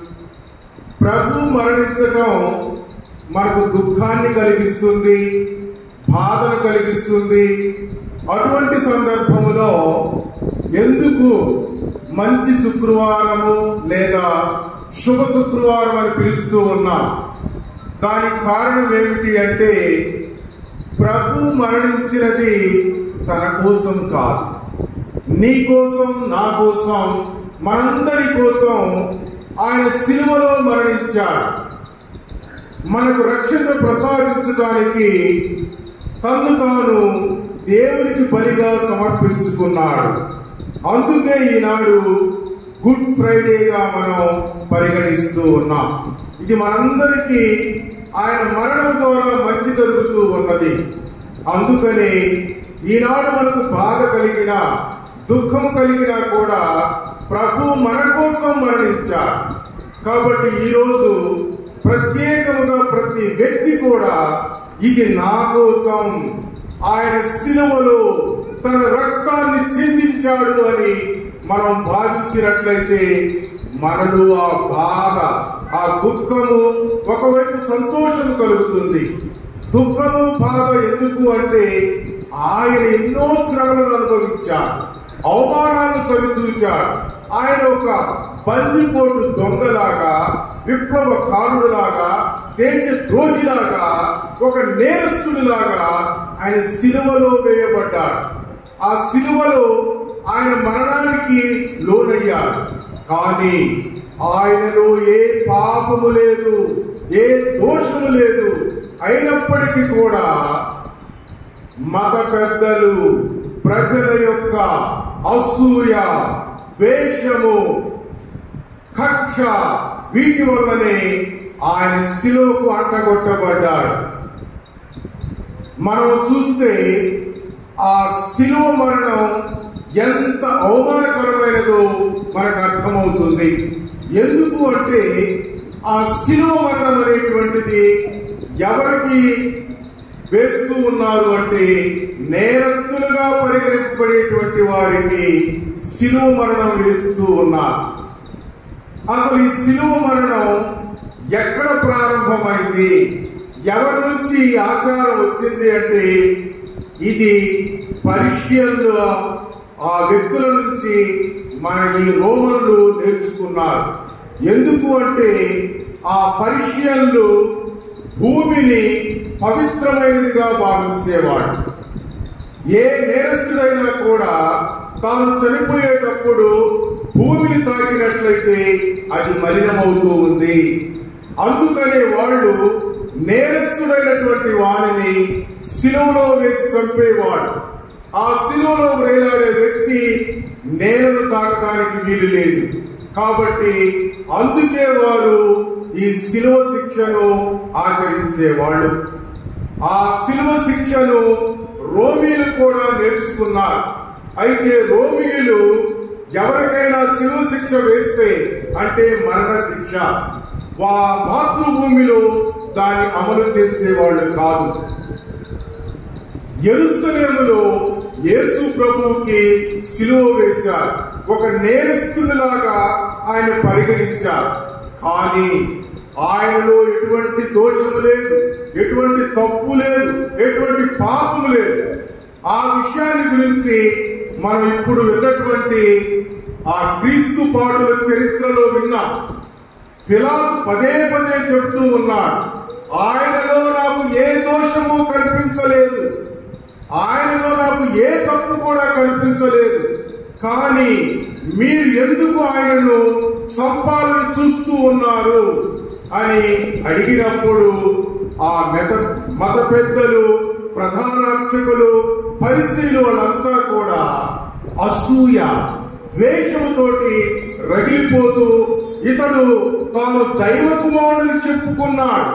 ప్రభు మరణించటం మనకు దుఃఖాన్ని కలిగిస్తుంది బాధను కలిగిస్తుంది అటువంటి సందర్భములో ఎందుకు మంచి శుక్రవారము లేదా శుభ శుక్రవారం అని పిలుస్తూ ఉన్నాం దానికి కారణం ఏమిటి అంటే ప్రభు మరణించినది తన కోసం కాదు నీ కోసం నా కోసం మనందరి కోసం ఆయన సిలువలో మరణించాడు మనకు రక్షణ ప్రసాదించడానికి తన్ను తాను దేవునికి బలిగా సమర్పించుకున్నాడు అందుకే ఈనాడు గుడ్ ఫ్రైడేగా మనం పరిగణిస్తూ ఉన్నాం ఇది మనందరికీ ఆయన మరణం ద్వారా మంచి జరుగుతూ ఉన్నది అందుకని ఈనాడు మనకు బాధ కలిగిన దుఃఖం కలిగినా కూడా ప్రభు మన కోసం మరణించాడు కాబట్టి ఈరోజు ప్రత్యేకముగా ప్రతి వ్యక్తి కూడా ఇది నా కోసం ఆయన సిలువలో తన రక్తాన్ని చిందించాడు అని మనం భావించినట్లయితే మనలో ఆ బాధ ఆ దుఃఖము ఒకవైపు సంతోషం కలుగుతుంది దుఃఖము బాధ ఎందుకు అంటే ఆయన ఎన్నో శ్రమలను అనుభవించాడు అవమానాలను చవి చూచాడు ఆయన ఒక బందిపోటు దొంగలాగా విప్లవ కారుడులాగా దేశ ద్రోహిలాగా ఒక నేరస్తుడిలాగా ఆయన సిలువలో వేయబడ్డాడు ఆ సిలువలో ఆయన మరణానికి లోనయ్యాడు కానీ ఆయనలో ఏ పాపము లేదు ఏ దోషము లేదు అయినప్పటికీ కూడా మత పెద్దలు ప్రజల యొక్క అసూయ ద్వేషము కక్ష వీటి వల్లనే ఆయన శిలువకు అంటగొట్టబడ్డాడు మనం చూస్తే ఆ శిలువ మరణం ఎంత అవమానకరమైనదో మనకు అర్థమవుతుంది ఎందుకు అంటే ఆ శిలువ మరణం అనేటువంటిది ఎవరికి వేస్తూ ఉన్నారు అంటే నేరస్తులుగా పరిగణింపబడేటువంటి వారికి శిలువ మరణం వేస్తూ ఉన్నారు అసలు ఈ శిలువ మరణం ఎక్కడ ప్రారంభమైంది ఎవరి నుంచి ఈ ఆచారం వచ్చింది అంటే ఇది పర్షియన్లు ఆ వ్యక్తుల నుంచి మన ఈ రోమన్లు నేర్చుకున్నారు ఎందుకు అంటే ఆ పర్షియన్లు భూమిని పవిత్రమైనదిగా భావించేవాడు ఏ నేరస్తుడైనా కూడా తాను చనిపోయేటప్పుడు భూమిని తాకినట్లయితే అది మలినమవుతూ ఉంది అందుకనే వాళ్ళు నేరస్తుడైనటువంటి వారిని శిలువలో వేసి చంపేవాడు ఆ శిలువలో వేలాడే వ్యక్తి నేలను తాకడానికి వీలు లేదు కాబట్టి అందుకే వారు ఈ శిలువ శిక్షను ఆచరించేవాళ్ళు ఆ శిలువ శిక్షను రోమీలు కూడా నేర్చుకున్నారు అయితే రోమీయులు ఎవరికైనా శిలువ శిక్ష వేస్తే అంటే మరణ శిక్ష వా మాతృభూమిలో దాన్ని అమలు చేసేవాళ్ళు కాదు ఎరుసలేములో యేసు ప్రభువుకి సిలువ వేశారు ఒక నేరస్తునిలాగా ఆయన పరిగణించారు కానీ ఆయనలో ఎటువంటి దోషము లేదు ఎటువంటి తప్పు లేదు ఎటువంటి పాపము లేదు ఆ విషయాన్ని గురించి మనం ఇప్పుడు విన్నటువంటి ఆ క్రీస్తు పాటల చరిత్రలో విన్నాం పిలాతు పదే పదే చెప్తూ ఉన్నాడు ఆయనలో నాకు ఏ దోషము కల్పించలేదు ఆయనలో నాకు ఏ తప్పు కూడా కల్పించలేదు కానీ మీరు ఎందుకు ఆయనను చంపాలని చూస్తూ ఉన్నారు అని అడిగినప్పుడు ఆ మెత మత పెద్దలు ప్రధాన అర్చకులు పరిస్థితులు వాళ్ళంతా కూడా అసూయ ద్వేషముతోటి రగిలిపోతూ ఇతడు తాను దైవ కుమారుని చెప్పుకున్నాడు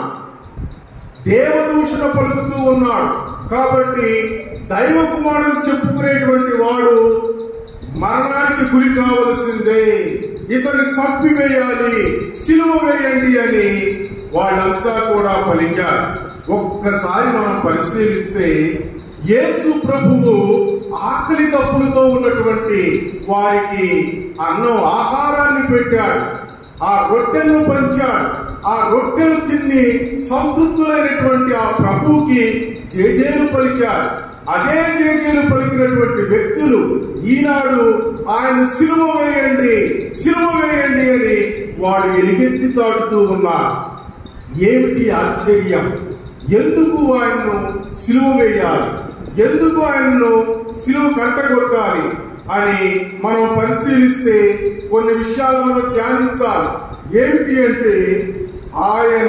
దేవదూషణ పలుకుతూ ఉన్నాడు కాబట్టి దైవ కుమారుని చెప్పుకునేటువంటి వాడు మరణానికి గురి కావలసిందే ఇతన్ని చంపివేయాలి సిలువ వేయండి అని వాళ్ళంతా కూడా పలికారు ఒక్కసారి మనం పరిశీలిస్తే యేసు ప్రభువు ఆకలి తప్పులతో ఉన్నటువంటి వారికి అన్నం ఆహారాన్ని పెట్టాడు ఆ రొట్టెలను పంచాడు ఆ రొట్టెలు తిని సంతృప్తులైనటువంటి ఆ ప్రభువుకి జేజేలు పలికారు అదే జేజేలు పలికినటువంటి వ్యక్తులు ఈనాడు ఆయన సిలువ వేయండి సిలువ వేయండి అని వాడు ఎలుగెత్తి చాటుతూ ఉన్నారు ఏమిటి ఆశ్చర్యం ఎందుకు ఆయన్ను సిలువ వేయాలి ఎందుకు ఆయన్ను సిలువ కట్టగొట్టాలి అని మనం పరిశీలిస్తే కొన్ని విషయాలు మనం ధ్యానించాలి ఏమిటి అంటే ఆయన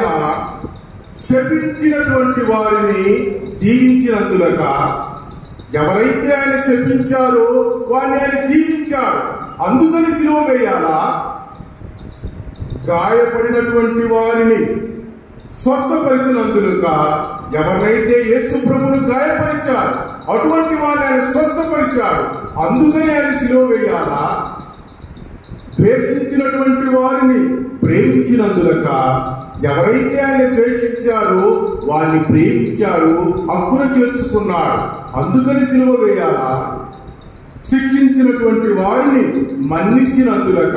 శపించినటువంటి వారిని దీవించినందులక ఎవరైతే ఆయన శపించారో వారిని ఆయన దీవించాడు అందుకని సిలువ వేయాలా గాయపడినటువంటి వారిని స్వస్థపరిచినందులుక ఎవరినైతే యేసు ప్రభును గాయపరిచారు అటువంటి వారిని ఆయన స్వస్థపరిచాడు అందుకని ఆయన సిలువ వేయాలా ద్వేషించినటువంటి వారిని ప్రేమించినందులక ఎవరైతే ఆయన ద్వేషించారో వారిని ప్రేమించాడు హక్కున చేర్చుకున్నాడు అందుకని సిలువ వేయాలా శిక్షించినటువంటి వారిని మన్నించినందులక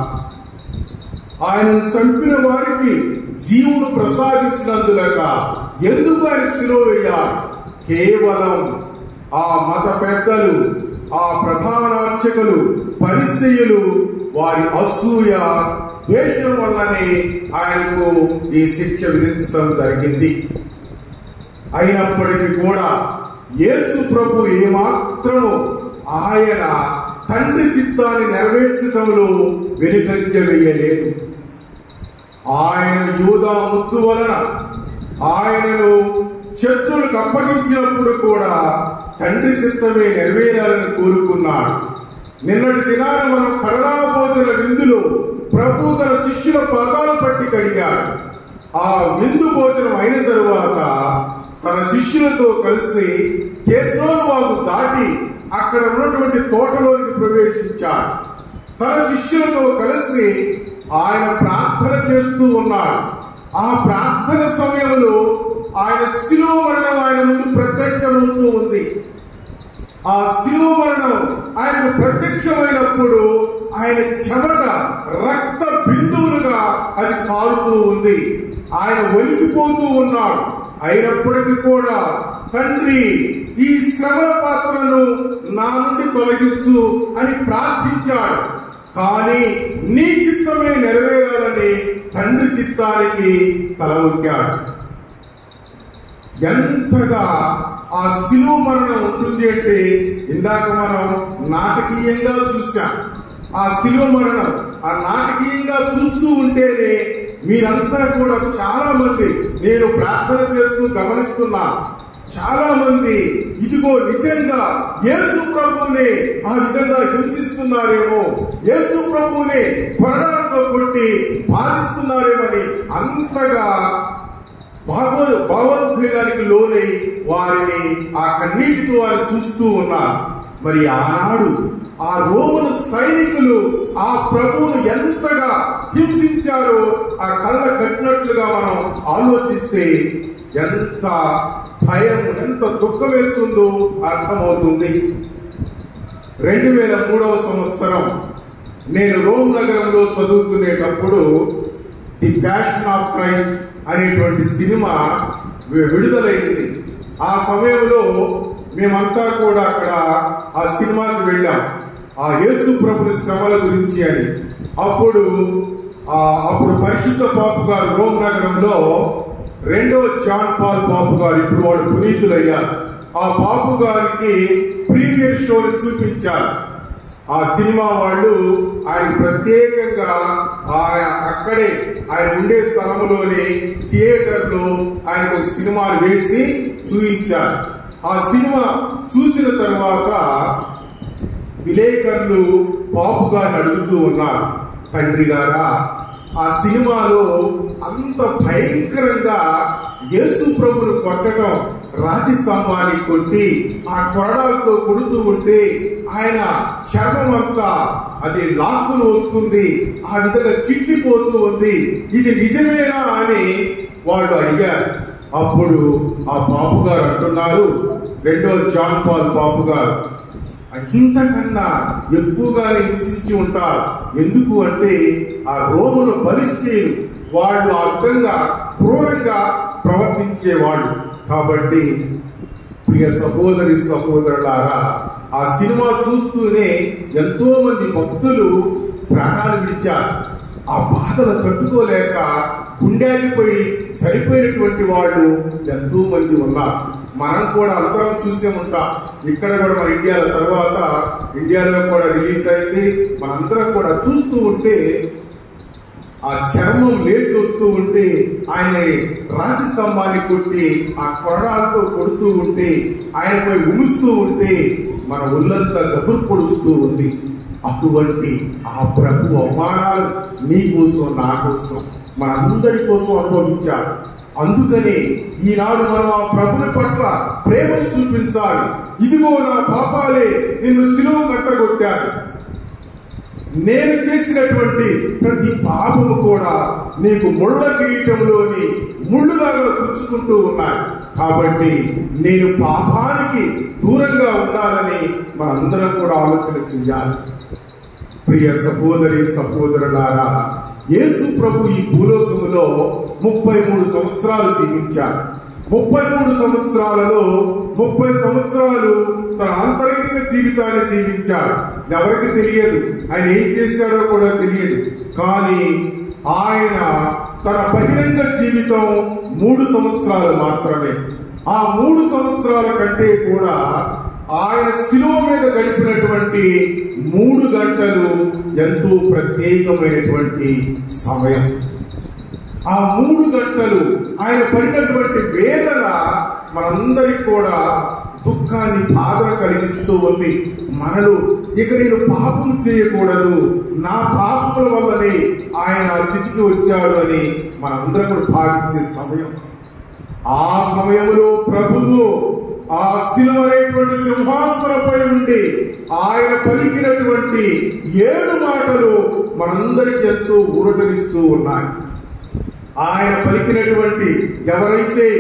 ఆయన చంపిన వారికి జీవును ప్రసాదించినందులక ఎందుకు ఆయన శిలువ వేయాలి కేవలం ఆ మత పెద్దలు ఆ ప్రధాన అర్చకులు పరిచయులు వారి అసూయ ద్వేషం వల్లనే ఆయనకు ఈ శిక్ష విధించడం జరిగింది అయినప్పటికీ కూడా యేసు ప్రభు ఏమాత్రము ఆయన తండ్రి చిత్తాన్ని నెరవేర్చడంలో వెనుకంజ వేయలేదు ఆయన యూదా ముద్దు వలన ఆయనను శత్రువులకు అప్పగించినప్పుడు కూడా తండ్రి చిత్తమే నెరవేరాలని కోరుకున్నాడు నిన్నటి దినాన మనం కడలా భోజన విందులో ప్రభు తన శిష్యుల పాదాలు పట్టి కడిగాడు ఆ విందు భోజనం అయిన తరువాత తన శిష్యులతో కలిసి కేత్రోలు వాగు దాటి అక్కడ ఉన్నటువంటి తోటలోనికి ప్రవేశించాడు తన శిష్యులతో కలిసి ఆయన ప్రార్థన చేస్తూ ఉన్నాడు ఆ ప్రార్థన సమయంలో ఆయన శిలువ మరణం ఆయన ముందు ప్రత్యక్షమవుతూ ఉంది ఆ శిలువ మరణం ఆయనకు ప్రత్యక్షమైనప్పుడు ఆయన చెమట రక్త బిందువులుగా అది కారుతూ ఉంది ఆయన వణికిపోతూ ఉన్నాడు అయినప్పటికీ కూడా తండ్రి ఈ శ్రమల పాత్రను నా నుండి తొలగించు అని ప్రార్థించాడు కానీ నీ చిత్తమే నెరవేరాలని తండ్రి చిత్తానికి తల ఊగాడు ఎంతగా ఆ శిలువ మరణం ఉంటుంది అంటే ఇందాక మనం నాటకీయంగా చూసాం ఆ శిలువ మరణం ఆ నాటకీయంగా చూస్తూ ఉంటేనే మీరంతా కూడా చాలా మంది నేను ప్రార్థన చేస్తూ గమనిస్తున్నా చాలా మంది ఇదిగో నిజంగా యేసు ప్రభువుని ఆ విధంగా హింసిస్తున్నారేమో యేసు ప్రభువుని కొరడాలతో కొట్టి బాధిస్తున్నారేమని అంతగా భాగవ భావోద్వేగానికి లోనై వారిని ఆ కన్నీటితో వారు చూస్తూ ఉన్నారు మరి ఆనాడు ఆ రోమను సైనికులు ఆ ప్రభువును ఎంతగా హింసించారో ఆ కళ్ళ కట్టినట్లుగా మనం ఆలోచిస్తే ఎంత భయం ఎంత దుఃఖం వేస్తుందో అర్థమవుతుంది రెండు వేల మూడవ సంవత్సరం నేను రోమ్ నగరంలో చదువుకునేటప్పుడు ది ప్యాషన్ ఆఫ్ క్రైస్ట్ అనేటువంటి సినిమా వి- విడుదలైంది ఆ సమయంలో మేమంతా కూడా అక్కడ ఆ సినిమాకి వెళ్ళాం ఆ యేసు ప్రభుని శ్రమల గురించి అని అప్పుడు ఆ అప్పుడు పరిశుద్ధ పాపు గారు రోమ్ నగరంలో రెండవ జాన్ పాల్ పాపు గారు ఇప్పుడు వాళ్ళు పునీతులయ్యారు ఆ పాపు గారికి ప్రీమియర్ షోని చూపించారు ఆ సినిమా వాళ్ళు ఆయన ప్రత్యేకంగా ఆయన అక్కడే ఆయన ఉండే స్థలంలోని థియేటర్ లో ఆయనకు ఒక సినిమాలు వేసి చూపించారు ఆ సినిమా చూసిన తర్వాత విలేకరులు పాపు గారిని అడుగుతూ ఉన్నారు తండ్రి గారా ఆ సినిమాలో అంత భయంకరంగా యేసు ప్రభును కొట్టడం రాతి స్తంభాన్ని కొట్టి ఆ కొరడాలతో కొడుతూ ఉంటే ఆయన చర్మం అంతా అది లాక్కును వస్తుంది ఆ విధంగా చిట్లిపోతూ ఉంది ఇది నిజమేనా అని వాళ్ళు అడిగారు అప్పుడు ఆ బాబు గారు అంటున్నారు రెండో జాన్ పాల్ బాబు గారు ఇంతకన్నా ఎక్కువగానే హింసించి ఉంటారు ఎందుకు అంటే ఆ రోమును బలిష్ఠీలు వాళ్ళు ఆ విధంగా క్రూరంగా ప్రవర్తించేవాళ్ళు కాబట్టి ప్రియ సహోదరి సహోదరులారా ఆ సినిమా చూస్తూనే ఎంతో మంది భక్తులు ప్రాణాలు విడిచారు ఆ బాధలు తట్టుకోలేక గుండెలిపోయి చనిపోయినటువంటి వాళ్ళు ఎంతో మంది ఉన్నారు మనం కూడా అందరం చూసే ఉంటాం ఇక్కడ కూడా మన ఇండియాలో తర్వాత ఇండియాలో కూడా రిలీజ్ అయింది మనందరం కూడా చూస్తూ ఉంటే ఆ చర్మం లేచి వస్తూ ఉంటే ఆయన రాతి స్తంభాన్ని కొట్టి ఆ కొరడాలతో కొడుతూ ఉంటే ఆయనపై ఉముస్తూ ఉంటే మన ఒళ్ళంతా గదురు పొడుస్తూ ఉంది అటువంటి ఆ ప్రభు అవమానాలు నీ కోసం నా కోసం మనందరి కోసం అనుభవించాడు అందుకని ఈనాడు మనం ఆ ప్రభుని పట్ల ప్రేమను చూపించాలి ఇదిగో నా పాపాలే నిన్ను సిలువ కట్టగొట్టాను నేను చేసినటువంటి ప్రతి పాపము కూడా నీకు ముళ్ళ కిరీటంలోని ముళ్ళులాగా గుచ్చుకుంటూ ఉన్నాయి కాబట్టి నేను పాపానికి దూరంగా ఉండాలని మనందరం కూడా ఆలోచన చెయ్యాలి ప్రియ సహోదరి సహోదరులారా యేసు ప్రభు ఈ భూలోకములో ముప్పై మూడు సంవత్సరాలు జీవించాడు ముప్పై మూడు సంవత్సరాలలో ముప్పై సంవత్సరాలు తన ఆంతరిక జీవితాన్ని జీవించాడు ఎవరికి తెలియదు ఆయన ఏం చేశాడో కూడా తెలియదు కానీ ఆయన తన బహిరంగ జీవితం మూడు సంవత్సరాలు మాత్రమే ఆ మూడు సంవత్సరాల కంటే కూడా ఆయన శిలువ మీద గడిపినటువంటి మూడు గంటలు ఎంతో ప్రత్యేకమైనటువంటి సమయం ఆ మూడు గంటలు ఆయన పడినటువంటి వేదన మనందరికి కూడా దుఃఖాన్ని బాధను కలిగిస్తూ ఉంది మనలో ఇక నేను పాపం చేయకూడదు నా పాపముల వల్లనే ఆయన ఆ స్థితికి వచ్చాడు అని మనందరం కూడా భావించే సమయం ఆ సమయంలో ప్రభువు ఆ సిలువైనటువంటి సింహాసనపై ఉండి ఆయన పలికినటువంటి ఏడు మాటలు మనందరికి ఎంతో ఊరటనిస్తూ ఉన్నాయి ఆయన పలికినటువంటి ఎవరైతే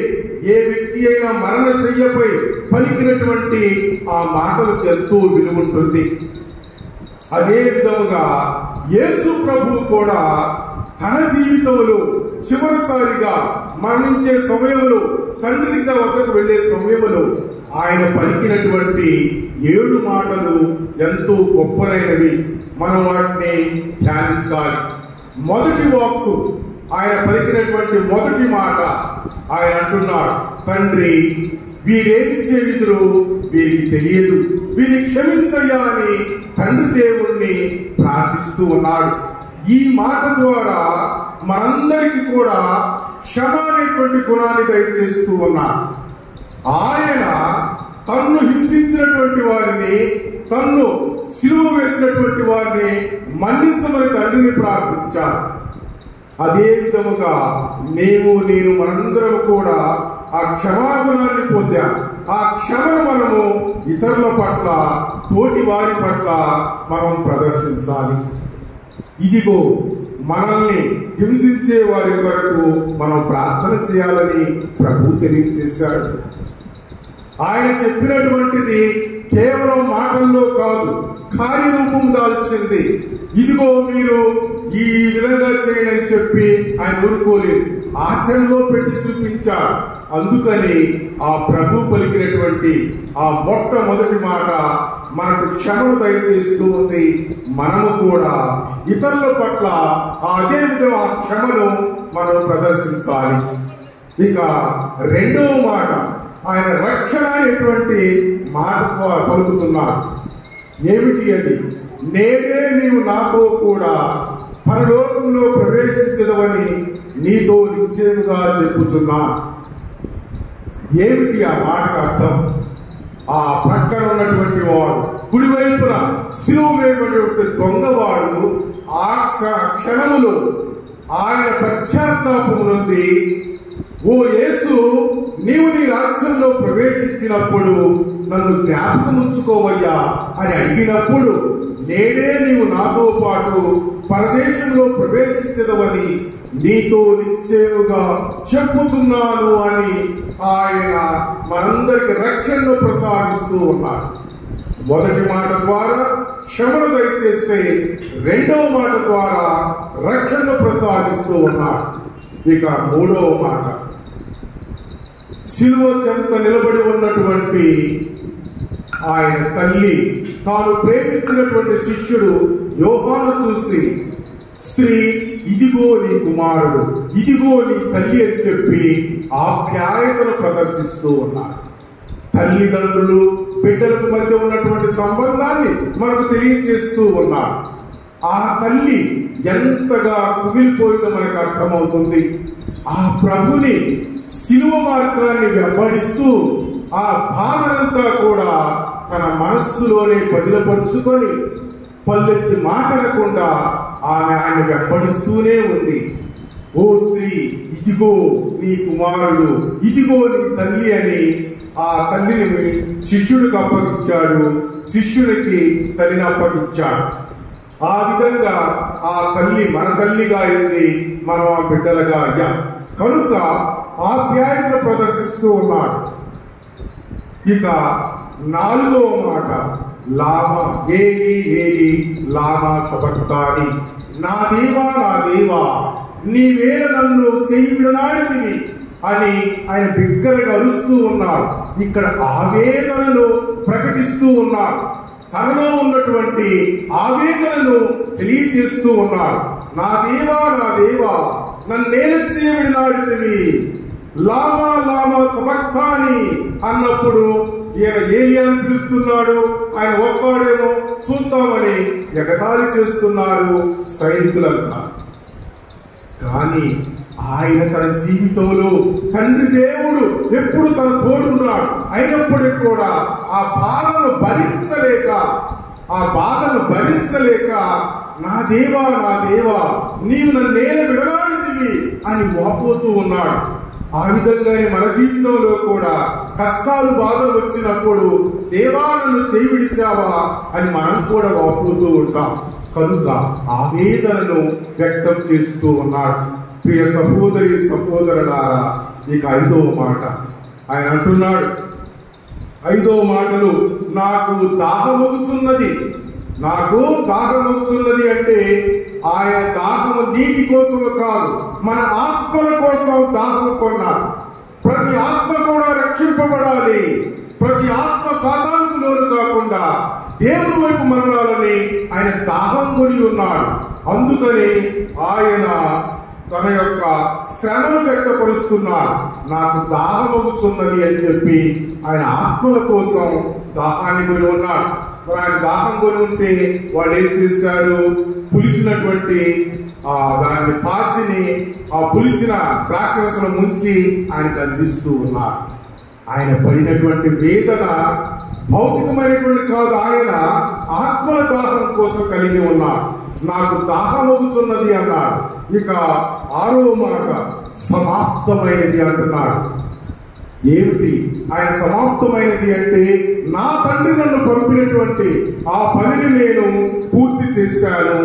ఏ వ్యక్తి అయినా మరణ శయ్యపై పలికినటువంటి ఆ మాటలకు ఎంతో విలువ ఉంటుంది అదే విధముగా యేసు ప్రభు కూడా తన జీవితంలో చివరిసారిగా మరణించే సమయంలో తండ్రి వద్దకు వెళ్ళే సమయంలో ఆయన పలికినటువంటి ఏడు మాటలు ఎంతో గొప్పదైనవి మనం వాటిని ధ్యానించాలి మొదటి వాక్కు ఆయన పలికినటువంటి మొదటి మాట ఆయన అంటున్నాడు తండ్రి వీరేమి చేయుదురు వీరికి తెలియదు వీరిని క్షమించయ్యా అని తండ్రి దేవుణ్ణి ప్రార్థిస్తూ ఉన్నాడు ఈ మాట ద్వారా మనందరికీ కూడా క్షమ అనేటువంటి గుణాన్ని దయచేస్తూ ఉన్నాడు ఆయన తన్ను హింసించినటువంటి వారిని తన్ను సిలువ వేసినటువంటి వారిని మన్నించమని తండ్రిని ప్రార్థించాడు అదే విధముగా మేము నేను మనందరం కూడా ఆ క్షమాగుణాన్ని పొందాం ఆ క్షమను మనము ఇతరుల పట్ల తోటి వారి పట్ల మనం ప్రదర్శించాలి ఇదిగో మనల్ని హింసించే వారి కొరకు మనం ప్రార్థన చేయాలని ప్రభు తెలియజేశాడు ఆయన చెప్పినటువంటిది కేవలం మాటల్లో కాదు కార్యరూపం దాల్చింది ఇదిగో మీరు ఈ విధంగా చేయండి అని చెప్పి ఆయన ఊరుకోలేదు ఆచరణలో పెట్టి చూపించాడు అందుకని ఆ ప్రభు పలికినటువంటి ఆ మొట్టమొదటి మాట మనకు క్షమను దయచేస్తూ ఉంది మనము కూడా ఇతరుల పట్ల ఆ అదే విధంగా ఆ క్షమను మనం ప్రదర్శించాలి ఇక రెండవ మాట ఆయన రక్షణ అనేటువంటి మాట ప- పలుకుతున్నాడు ఏమిటి అది నేనే నీవు నాతో కూడా పరలోకంలో ప్రవేశించదవని నీతో నిశ్చయముగా చెప్పుచున్నా ఏమిటి ఆ మాటకు అర్థం ఆ ప్రక్కన ఉన్నటువంటి వాడు కుడివైపున శిలువ వేయబడినటువంటి దొంగవాడు ఆ క్ష- క్షణములో ఆయన పశ్చాత్తాపము నుండి ఓ యేసు నీవు నీ రాజ్యంలో ప్రవేశించినప్పుడు నన్ను జ్ఞాపకం ఉంచుకోవయ్యా అని అడిగినప్పుడు నేడే నీవు నాతో పాటు పరదేశంలో ప్రవేశించదవని నీతో నిశ్చయముగా చెప్పుచున్నాను అని ఆయన మనందరికి రక్షణను ప్రసాదిస్తూ ఉన్నాడు మొదటి మాట ద్వారా క్షమను దయచేస్తే రెండవ మాట ద్వారా రక్షణను ప్రసాదిస్తూ ఉన్నాడు ఇక మూడవ మాట సిలువ చెంత నిలబడి ఉన్నటువంటి ఆయన తల్లి తాను ప్రేమించినటువంటి శిష్యుడు యోగాను చూసి స్త్రీ ఇదిగో నీ కుమారుడు ఇదిగో నీ తల్లి అని చెప్పి ఆప్యాయతను ప్రదర్శిస్తూ ఉన్నాడు తల్లిదండ్రులు బిడ్డలకు మధ్య ఉన్నటువంటి సంబంధాన్ని మనకు తెలియచేస్తూ ఉన్నాడు ఆ తల్లి ఎంతగా కుమిలిపోయిందో మనకు అర్థమవుతుంది ఆ ప్రభుని శిలువ మార్గాన్ని వెంబడిస్తూ ఆ బాధనంతా కూడా తన మనస్సులోనే బదిలపరుచుకొని పల్లెత్తి మాట్లాడకుండా ఆమె ఆయన వెంబడిస్తూనే ఉంది ఓ స్త్రీ ఇదిగో నీ కుమారుడు ఇదిగో నీ తల్లి అని ఆ తల్లిని శిష్యుడికి అప్పగించాడు శిష్యుడికి తల్లిని అప్పగించాడు ఆ విధంగా ఆ తల్లి మన తల్లిగా అయింది మనం ఆ బిడ్డలుగా అయ్యాం కనుక ఆప్యాయతను ప్రదర్శిస్తూ ఉన్నాడు ఇక నాలుగవ మాట లామ ఏలి ఏలి లామ సబక్తాని నా దేవా నా దేవా నీవేళ నన్ను చేయి విడనాడితివి అని ఆయన బిగ్గరగా అరుస్తూ ఉన్నాడు ఇక్కడ ఆవేదనను ప్రకటిస్తూ ఉన్నాడు తనలో ఉన్నటువంటి ఆవేదనను తెలియచేస్తూ ఉన్నాడు నా దేవా నా దేవా నన్నేల చేయబడి నాడితివి లామా లామా సమర్థాని అన్నప్పుడు ఈయన ఏలియా అని పిలుస్తున్నాడు ఆయన వస్తాడేమో చూద్దామని ఎగతాళి చేస్తున్నారు సైనికులంతా కానీ ఆయన తన జీవితంలో తండ్రి దేవుడు ఎప్పుడు తన తోడున్నాడు అయినప్పటికీ కూడా ఆ బాధను భరించలేక ఆ బాధను భరించలేక నా దేవా నా దేవా నీవు నన్ను నేల విడనాడితివి అని వాపోతూ ఉన్నాడు ఆ విధంగానే మన జీవితంలో కూడా కష్టాలు బాధలు వచ్చినప్పుడు దేవా నన్ను చేయి విడిచావా అని మనం కూడా వాపోతూ ఉంటాం కనుక ఆవేదనను వ్యక్తం చేస్తూ ఉన్నాడు ప్రియ సహోదరి సహోదరులారా ఇక ఐదవ మాట ఆయన అంటున్నాడు ఐదో మాటలు నాకు దాహమొగుచున్నది నాకు దాహమొగుచున్నది అంటే ఆయన దాహము నీటి కోసము కాదు మన ఆత్మల కోసం దాహము కొన్నాడు ప్రతి ఆత్మ కూడా రక్షింపబడాలి ప్రతి ఆత్మ సాధారణకు లోను కాకుండా దేవుని వైపు మరలాలని ఆయన దాహం కొని ఉన్నాడు అందుకని ఆయన తన యొక్క శ్రమను వ్యక్తపరుస్తున్నాడు నాకు దాహమగుచున్నది అని చెప్పి ఆయన ఆత్మల కోసం దాహాన్ని కొని ఉన్నాడు మరి ఆయన దాహం కొని ఉంటే వాళ్ళు ఏం చేశారు పులిసినటువంటి ఆ దాన్ని పాచిని ఆ పులిసిన ద్రాక్షరసను ముంచి ఆయనకు అందిస్తూ ఉన్నారు ఆయన పడినటువంటి వేదన భౌతికమైనటువంటి కాదు ఆయన ఆత్మల దాహం కోసం కలిగి ఉన్నాడు నాకు దాహం అవుతున్నది అన్నాడు ఇక ఆరో మాట సమాప్తమైనది అంటున్నాడు ఏమిటి ఆయన సమాప్తమైనది అంటే నా తండ్రి నన్ను పంపినటువంటి ఆ పనిని నేను పూర్తి చేశాను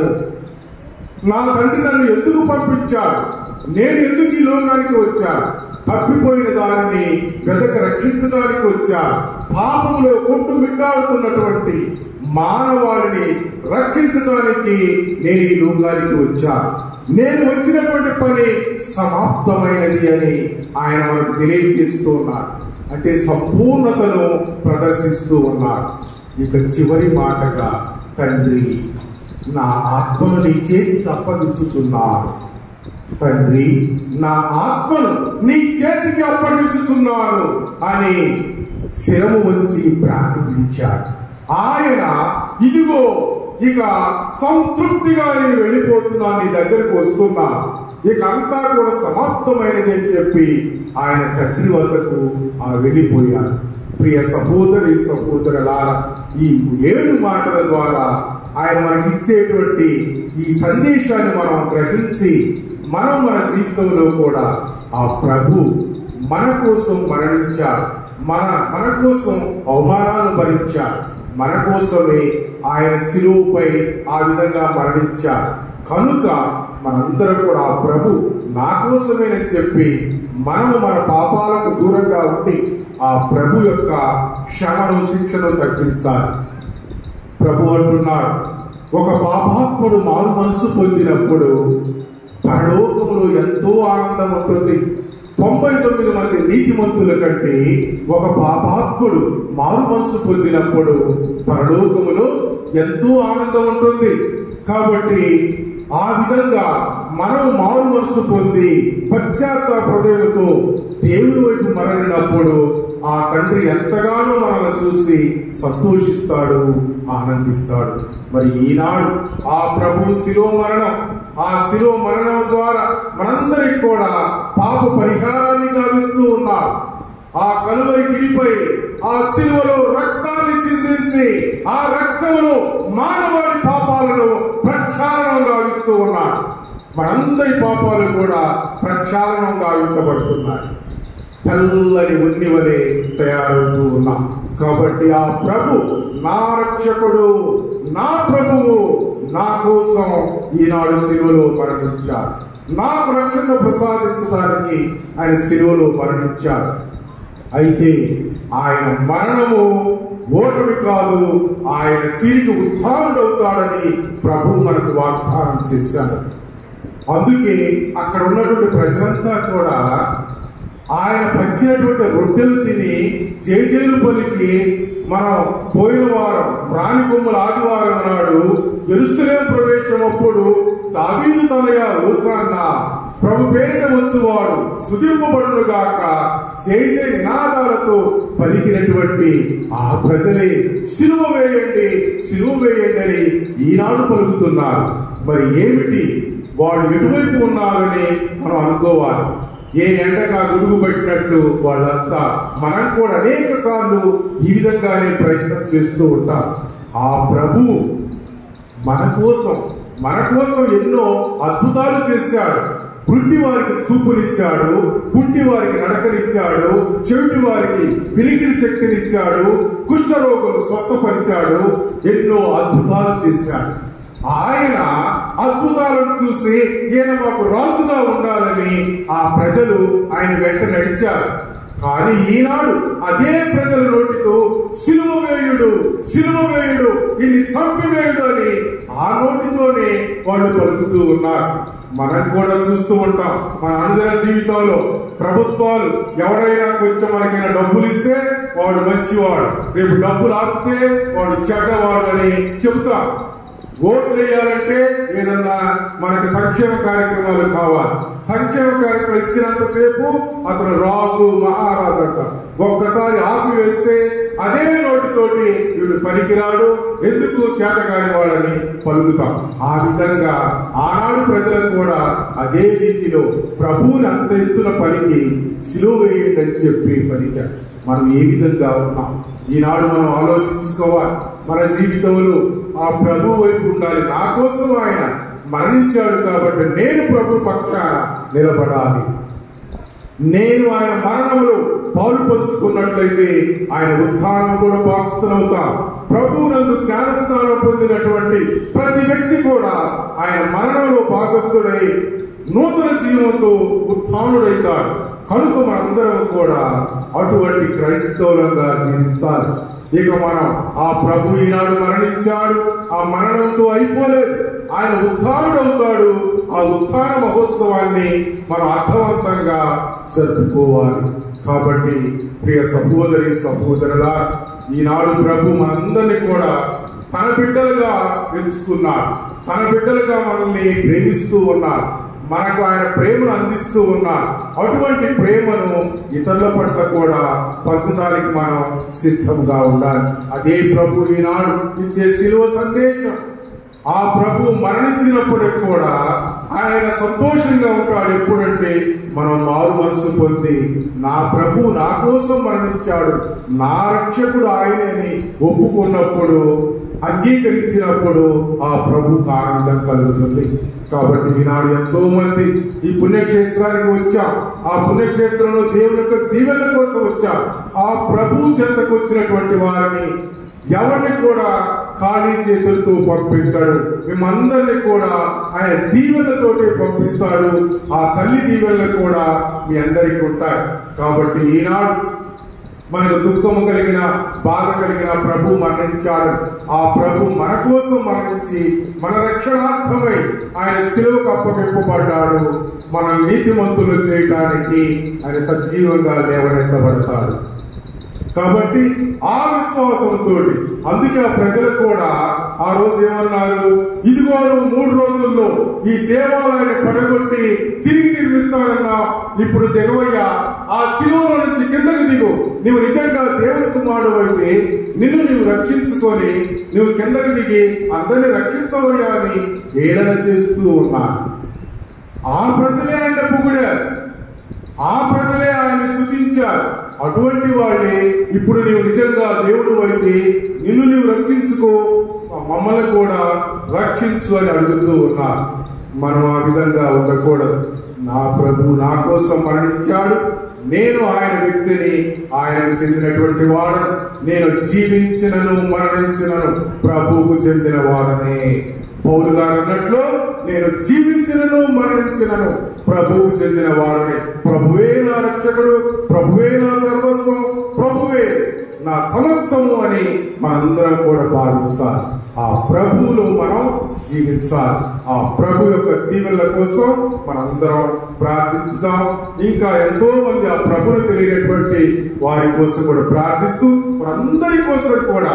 నా తండ్రి నన్ను ఎందుకు పంపించాడు నేను ఎందుకు ఈ లోకానికి వచ్చాను తప్పిపోయిన దానిని వెదక రక్షించడానికి వచ్చాను పాపంలో కొట్టు మిట్టాడుతున్నటువంటి మానవాళిని రక్షించడానికి నేను ఈ లోకానికి వచ్చాను నేను వచ్చినటువంటి పని సమాప్తమైనది అని ఆయన మనకు తెలియజేస్తూ ఉన్నాడు అంటే సంపూర్ణతను ప్రదర్శిస్తూ ఉన్నాడు ఇక చివరి మాటగా తండ్రి నా ఆత్మను నీ చేతికి అప్పగించుచున్నాను తండ్రి నా ఆత్మను నీ చేతికి అప్పగించుచున్నాను అని శిరము వచ్చి ప్రాణం విడిచాడు ఆయన ఇదిగో ఇక సంతృప్తిగా నేను వెళ్ళిపోతున్నాను నీ దగ్గరకు వస్తున్నా ఇక అంతా కూడా సమాప్తమైనది అని చెప్పి ఆయన తండ్రి వద్దకు ఆ వెళ్ళిపోయాడు ప్రియ సహోదరి సహోదరులారా ఈ ఏడు మాటల ద్వారా ఆయన మనకి ఇచ్చేటువంటి ఈ సందేశాన్ని మనం గ్రహించి మనం మన జీవితంలో కూడా ఆ ప్రభు మన కోసం మరణించాడు మన మన కోసం అవమానాలను భరించాడు మన కోసమే ఆయన శిలువుపై ఆ విధంగా మరణించాడు కనుక మనందరం కూడా ఆ ప్రభు నా కోసమేనని చెప్పి మనము మన పాపాలకు దూరంగా ఉండి ఆ ప్రభు యొక్క క్షమను శిక్షను తగ్గించాలి ప్రభు అంటున్నాడు ఒక పాపాత్ముడు మారు మనసు పొందినప్పుడు పరలోకములో ఎంతో ఆనందం ఉంటుంది తొంభై తొమ్మిది మంది నీతిమంతుల కంటే ఒక పాపాత్ముడు మారు మనసు పొందినప్పుడు పరలోకములో ఎంతో ఆనందం ఉంటుంది కాబట్టి ఆ విధంగా మనం మారు మనసు పొంది పశ్చాత్తాప హృదయంతో దేవుని వైపు మరలినప్పుడు ఆ తండ్రి ఎంతగానో మనల్ని చూసి సంతోషిస్తాడు ఆనందిస్తాడు మరి ఈనాడు ఆ ప్రభు శిలో మరణం ఆ శిలో మరణం ద్వారా మనందరికి కూడా పాప పరిహారాన్ని గావిస్తూ ఉన్నాడు ఆ కలువరి గిరిపై ఆ శిలువలో రక్తాన్ని చిందించి ఆ రక్తంలో మానవాడి పాపాలను ప్రక్షాళనం గావిస్తూ ఉన్నాడు మనందరి పాపాలు కూడా ప్రక్షాళనం గావించబడుతున్నాయి తెల్లని ఉన్ని వలె తయారవుతూ ఉన్నాం కాబట్టి ఆ ప్రభు నా రక్షకుడు నా ప్రభువు నా కోసం ఈనాడు శిలువలో మరణించాడు నాకు రక్షణ ప్రసాదించడానికి ఆయన శిలువలో మరణించాడు అయితే ఆయన మరణము ఓటమి కాదు ఆయన తిరిగి ఉత్థానుడవుతాడని ప్రభు మనకు వాగ్దానం చేశాడు అందుకే అక్కడ ఉన్నటువంటి ప్రజలంతా కూడా ఆయన పంచినటువంటి రొట్టెలు తిని జేజేలు పలికి మనం పోయిన వారం రాణి కొమ్ముల ఆదివారం నాడు ఎరుసలేం ప్రవేశం అప్పుడు దావీదు తనయ ఊసాన్న ప్రభు పేరిట వచ్చువాడు స్థుతింపబడును గాక జయ జయ నినాదాలతో పలికినటువంటి ఆ ప్రజలే సిలువ వేయండి సిలువ వేయండి అని ఈనాడు పలుకుతున్నారు మరి ఏమిటి వాళ్ళు ఎటువైపు ఉన్నారని మనం అనుకోవాలి ఏ ఎండగా గొడుగు పెట్టినట్లు వాళ్ళంతా మనం కూడా అనేక సార్లు ఈ విధంగానే ప్రయత్నం చేస్తూ ఉంటాం ఆ ప్రభువు మన కోసం మన కోసం ఎన్నో అద్భుతాలు చేశాడు గుడ్డి వారికి చూపునిచ్చాడు కుంటి వారికి నడకనిచ్చాడు చెవిటి వారికి వినికిడి శక్తినిచ్చాడు కుష్ఠరోగులు స్వస్థపరిచాడు ఎన్నో అద్భుతాలు చేశాడు ఆయన అద్భుతాలను చూసి ఈయన మాకు రాజుగా ఉండాలని ఆ ప్రజలు ఆయన వెంట నడిచారు కానీ ఈనాడు అదే ప్రజల నోటితో సిలువ వేయుడు సిలువ వేయుడు ఇది చంపివేయుడు అని ఆ నోటితోనే వాళ్ళు పలుకుతూ ఉన్నారు మనం కూడా చూస్తూ ఉంటాం మన అందరి జీవితంలో ప్రభుత్వాలు ఎవరైనా కొంచెం మనకైనా డబ్బులు ఇస్తే వాడు మంచివాడు రేపు డబ్బులు ఆపితే వాడు చెడ్డవాడు అని చెబుతాం ఓట్లు వేయాలంటే ఏదన్నా మనకి సంక్షేమ కార్యక్రమాలు కావాలి సంక్షేమ కార్యక్రమం ఇచ్చినంతసేపు అతను రాజు మహారాజు అంట ఒక్కసారి ఆపి వేస్తే అదే నోటితోటి వీడు పనికిరాడు ఎందుకు చేతకాని వాడని పలుకుతాం ఆ విధంగా ఆనాడు ప్రజలకు కూడా అదే రీతిలో ప్రభువుని అంత ఎత్తున పలికి సిలువ వేయండి అని చెప్పి పలికారు మనం ఏ విధంగా ఉన్నాం ఈనాడు మనం ఆలోచించుకోవాలి మన జీవితంలో ఆ ప్రభు వైపు ఉండాలి నా కోసం ఆయన మరణించాడు కాబట్టి నేను ప్రభు పక్షాన నిలబడాలి నేను ఆయన మరణంలో పాలు పంచుకున్నట్లయితే ఆయన ఉత్థానం కూడా పాస్తునవుతాం ప్రభువునందు జ్ఞానస్నానం పొందినటువంటి ప్రతి వ్యక్తి కూడా ఆయన మరణంలో భాగస్థుడై నూతన జీవంతో ఉత్థానుడైతాడు కనుక మనందరం కూడా అటువంటి క్రైస్తవులంగా జీవించాలి ఇక మనం ఆ ప్రభు ఈనాడు మరణించాడు ఆ మరణంతో అయిపోలేదు ఆయన ఉత్థానుడవుతాడు ఆ ఉత్థాన మహోత్సవాన్ని మనం అర్థవంతంగా జరుపుకోవాలి కాబట్టి ప్రియ సహోదరి సహోదరులా ఈనాడు ప్రభు మనందరినీ కూడా తన బిడ్డలుగా ఎంచుకున్నాడు తన బిడ్డలుగా మనల్ని ప్రేమిస్తూ ఉన్నాడు మనకు ఆయన ప్రేమను అందిస్తూ ఉన్నాడు అటువంటి ప్రేమను ఇతరుల పట్ల కూడా పంచడానికి మనం సిద్ధంగా ఉండాలి అదే ప్రభు ఈనాడు ఇచ్చే శిలువ సందేశం ఆ ప్రభు మరణించినప్పటికి కూడా ఆయన సంతోషంగా ఉంటాడు ఎప్పుడంటే మనం మారు మనసు పొంది నా ప్రభు నా కోసం మరణించాడు నా రక్షకుడు ఆయనని ఒప్పుకున్నప్పుడు అంగీకరించినప్పుడు ఆ ప్రభుకు ఆనందం కలుగుతుంది కాబట్టి ఈనాడు ఎంతో మంది ఈ పుణ్యక్షేత్రానికి వచ్చాం ఆ పుణ్యక్షేత్రంలో దేవుని యొక్క దీవెనల కోసం వచ్చాం ఆ ప్రభు చెంతకు వచ్చినటువంటి వారిని ఎవరిని కూడా ఖాళీ చేతులతో పంపించాడు మేమందరినీ కూడా ఆయన దీవెనతోటి పంపిస్తాడు ఆ తల్లి దీవెనలు కూడా మీ అందరికీ ఉంటాయి కాబట్టి ఈనాడు మనకు దుఃఖము కలిగిన బాధ కలిగిన ప్రభు మరణించాడు ఆ ప్రభు మన కోసం మరణించి మన రక్షణార్థమై ఆయన శిలువకు అప్పగింపబడ్డాడు మన నీతిమంతులు చేయటానికి ఆయన సజీవంగా లేవనెత్తబడతాడు కాబట్టి ఆ విశ్వాసంతో అందుకే ఆ ప్రజలు కూడా ఆ రోజు ఏమన్నారు ఇదిగో నువ్వు మూడు రోజుల్లో ఈ దేవాలయాన్ని పడగొట్టి తిరిగి నిర్మిస్తానన్నా ఇప్పుడు దిగవయ్యా ఆ శిలువలో నుంచి కిందకి దిగు నువ్వు నిజంగా దేవుని కుమారుడు అయితే నిన్ను నీవు రక్షించుకొని నువ్వు కిందకి దిగి అందరిని రక్షించవయ్యా అని ఏడన చేస్తూ ఉన్నాను ఆ ప్రజలే ఆయన పొగిడారు ఆ ప్రజలే ఆయన స్థుతించారు అటువంటి వాళ్ళే ఇప్పుడు నీవు నిజంగా దేవుడు అయితే నిన్ను నీవు రక్షించుకో మమ్మల్ని కూడా రక్షించు అని అడుగుతూ ఉన్నారు మనం ఆ విధంగా ఉండకూడదు నా ప్రభు నా కోసం మరణించాడు నేను ఆయన వ్యక్తిని ఆయనకు చెందినటువంటి వాడను నేను జీవించినను మరణించినను ప్రభువుకు చెందిన వాడనే పౌలు గారు అన్నట్లు నేను జీవించినను మరణించినను ప్రభువుకు చెందిన వాడని ప్రభువే నా రక్షకుడు ప్రభువే నా సర్వస్వం ప్రభువే నా సమస్తము అని మనందరం కూడా భావించాలి ఆ ప్రభువులో మనం జీవించాలి ఆ ప్రభు యొక్క దీవెనల కోసం మనందరం ప్రార్థించుదాం ఇంకా ఎంతో మంది ఆ ప్రభుని తెలియనటువంటి వారి కోసం కూడా ప్రార్థిస్తూ మనందరి కోసం కూడా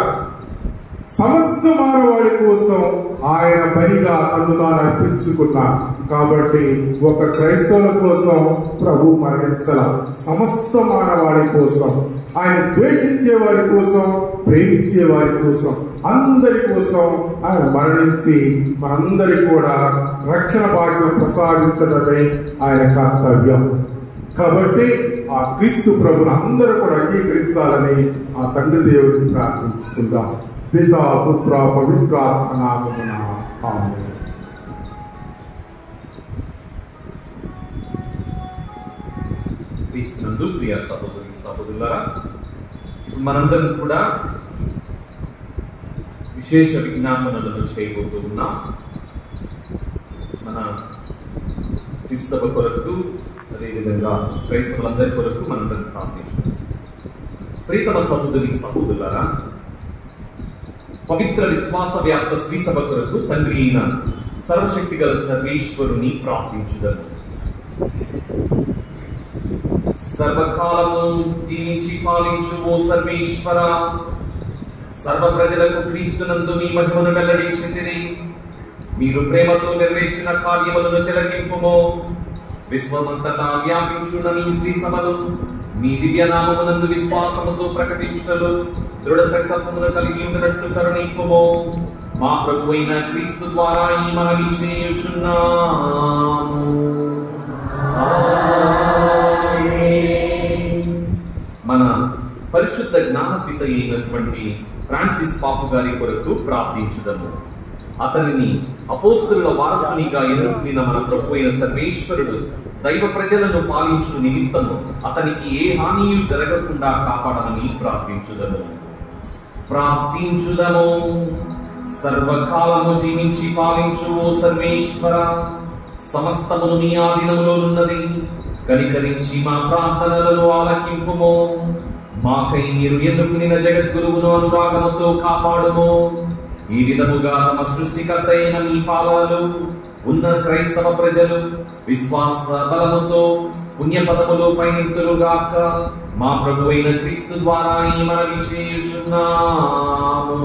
సమస్త మానవాళి కోసం ఆయన పనిగా తను తాను అర్పించుకున్నాడు కాబట్టి ఒక క్రైస్తవుల కోసం ప్రభు మరణించల సమస్త మానవాళి కోసం ఆయన ద్వేషించే వారి కోసం ప్రేమించే వారి కోసం అందరి కోసం ఆయన మరణించి మనందరి కూడా రక్షణ భాగ్యం ప్రసాదించడమే ఆయన కర్తవ్యం కాబట్టి ఆ క్రీస్తు ప్రభుని అందరూ కూడా అంగీకరించాలని ఆ తండ్రి దేవుడిని ప్రార్థించుకుందాం పితా పుత్ర పవిత్రాత్మ నామమున ఆమేన్ క్రీస్తునందు ప్రియ సహోదరి సహోదరులారా ఇప్పుడు మనందరం కూడా విశేష విజ్ఞాపనలను చేయబోతూ ఉన్నాం మన తిరుసభ కొరకు అదేవిధంగా క్రైస్తవులందరి కొరకు మనం ప్రార్థించుకుంటాం ప్రీతమ సహోదరి సహోదరులారా పవిత్ర విశ్వాస వ్యాప్త శ్రీ సభ కొరకు తండ్రి అయిన సర్వశక్తి గల సర్వేశ్వరుని ప్రార్థించుదను సర్వకాలము జీవించి పాలించు ఓ సర్వేశ్వర సర్వ ప్రజలకు క్రీస్తునందు మీ మహిమను వెల్లడించింది మీరు ప్రేమతో నెరవేర్చిన కార్యములను తిలకింపుమో విశ్వమంతటా వ్యాపించున్న మీ శ్రీ సభను మీ దివ్య నామమునందు విశ్వాసముతో ప్రకటించుటలు దృఢ సంకల్పమును కలిగి ఉండినట్లు కరుణింపుమో మా ప్రభు అయిన క్రీస్తు ద్వారా ఈ మనవి చేయుచున్నాము మన పరిశుద్ధ జ్ఞానపిత అయినటువంటి ఫ్రాన్సిస్ పాపు గారి కొరకు ప్రార్థించుదము అతనిని అపోస్తుల వారసునిగా ఎన్నుకున్న మన ప్రభు అయిన సర్వేశ్వరుడు దైవ ప్రజలను పాలించు నిమిత్తము అతనికి ఏ హానియు జరగకుండా కాపాడమని ప్రార్థించుదము ప్రార్థించుదము సర్వకాలము జీవించి పాలించు ఓ సర్వేశ్వర సమస్తమును నీ ఆధీనములో ఉన్నది కనికరించి మా ప్రార్థనలను ఆలకింపుము మాకై మీరు ఎన్నుకునిన జగద్గురువును అనురాగముతో కాపాడుము ఈ విధముగా తమ సృష్టికర్త అయిన మీ పాలనలు ఉన్న క్రైస్తవ ప్రజలు విశ్వాస బలముతో పుణ్యపదములో పయనితులుగాక మా ప్రభు అయిన క్రీస్తు ద్వారా ఈ మనవి చేయుచున్నాము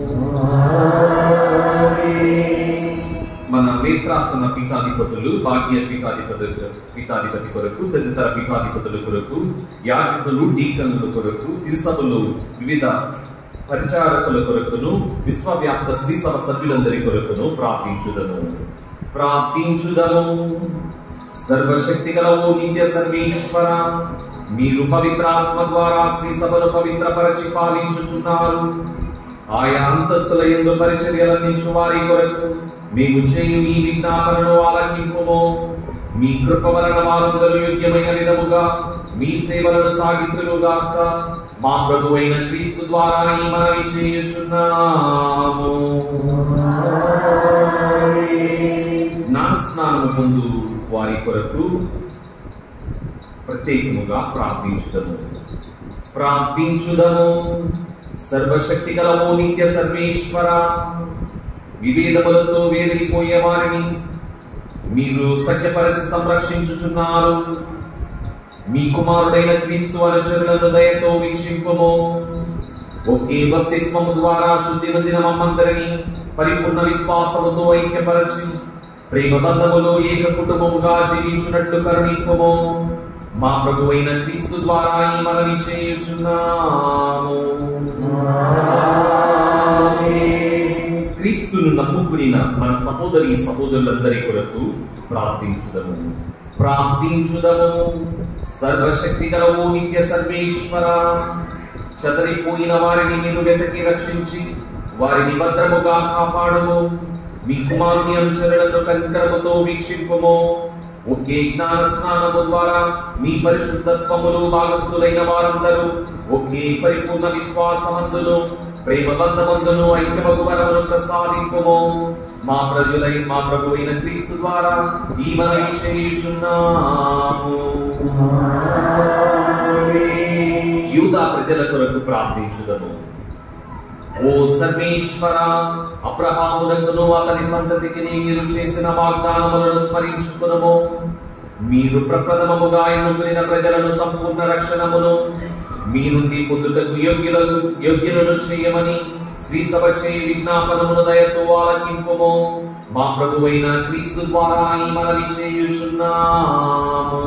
మన నేత్రాసన పీఠాధిపతులు భాగ్య పీఠాధిపతులు పీఠాధిపతి కొరకు తదితర పీఠాధిపతుల కొరకు యాజకులు డీకన్ల కొరకు తిరుసభలు వివిధ పరిచారకుల కొరకును విశ్వవ్యాప్త శ్రీ సభ సభ్యులందరి కొరకును ప్రార్థించుదను ప్రార్థించుదను సర్వశక్తి గలవు నిత్య సర్వేశ్వర మీరు పవిత్రాత్మ ద్వారా శ్రీ సభను పవిత్రపరచి పాలించుచున్నారు ఆయా అంతస్తుల ఎందు పరిచర్యలందించు వారి కొరకు మేము చేయు ఈ విజ్ఞాపనను ఆలకింపుము మీ కృప వలన వారందరూ యోగ్యమైన విధముగా మీ సేవలను సాగితులుగాక మా ప్రభు అయిన క్రీస్తు ద్వారా ఈ మనవి చేయుచున్నాము జ్ఞానస్నానము పొందు వారి కొరకు ప్రత్యేకముగా ప్రార్థించుదము ప్రార్థించుదము సర్వశక్తి గలము నిత్య సర్వేశ్వర విభేదములతో వేరిపోయే వారిని మీరు సత్యపరచి సంరక్షించుచున్నారు మీ కుమారుడైన క్రీస్తు అనుచరులను దయతో వీక్షింపము ఒకే బప్తిస్మము ద్వారా శుద్ధి నొందిన మమ్మందరినీ పరిపూర్ణ విశ్వాసముతో ఐక్యపరచి ప్రేమ బంధములో ఏక కుటుంబముగా జీవించున్నట్లు కరుణింపము మా ప్రభు అయిన క్రీస్తు ద్వారా ఈ మనవి చేయుచున్నాము క్రీస్తును నమ్ముకునిన మన సహోదరి సహోదరులందరి కొరకు ప్రార్థించుదము ప్రార్థించుదము సర్వశక్తి గలవు నిత్య సర్వేశ్వర చదరిపోయిన వారిని మీరు వెతకి రక్షించి వారిని భద్రముగా కాపాడుము మీ కుమారుని అనుచరులను కనికరముతో వీక్షింపము ఒకే జ్ఞాన స్నానము ద్వారా మీ పరిశుద్ధత్వములు భాగస్థులైన వారందరూ ఒకే పరిపూర్ణ విశ్వాసమందును ప్రేమ బంధమందును ఐక్యమగు వరమును ప్రసాదింపుము మా ప్రజలై మా ప్రభు అయిన క్రీస్తు ద్వారా ఈ మనవి చేయుచున్నాము యూదా ప్రజల కొరకు ప్రార్థించుదము ఓ సర్వేశ్వర అబ్రహామునకును అతని సంతతికి మీరు చేసిన వాగ్దానములను స్మరించుకునము మీరు ప్రప్రథమముగా ఎన్నుకునిన ప్రజలను సంపూర్ణ రక్షణమును మీ నుండి పొందుటకు యోగ్యులను యోగ్యులను చేయమని శ్రీ సభ చేయి విజ్ఞాపనమును దయతో ఆలకింపుము మా ప్రభువైన క్రీస్తు ద్వారా ఈ మనవి చేయుచున్నాము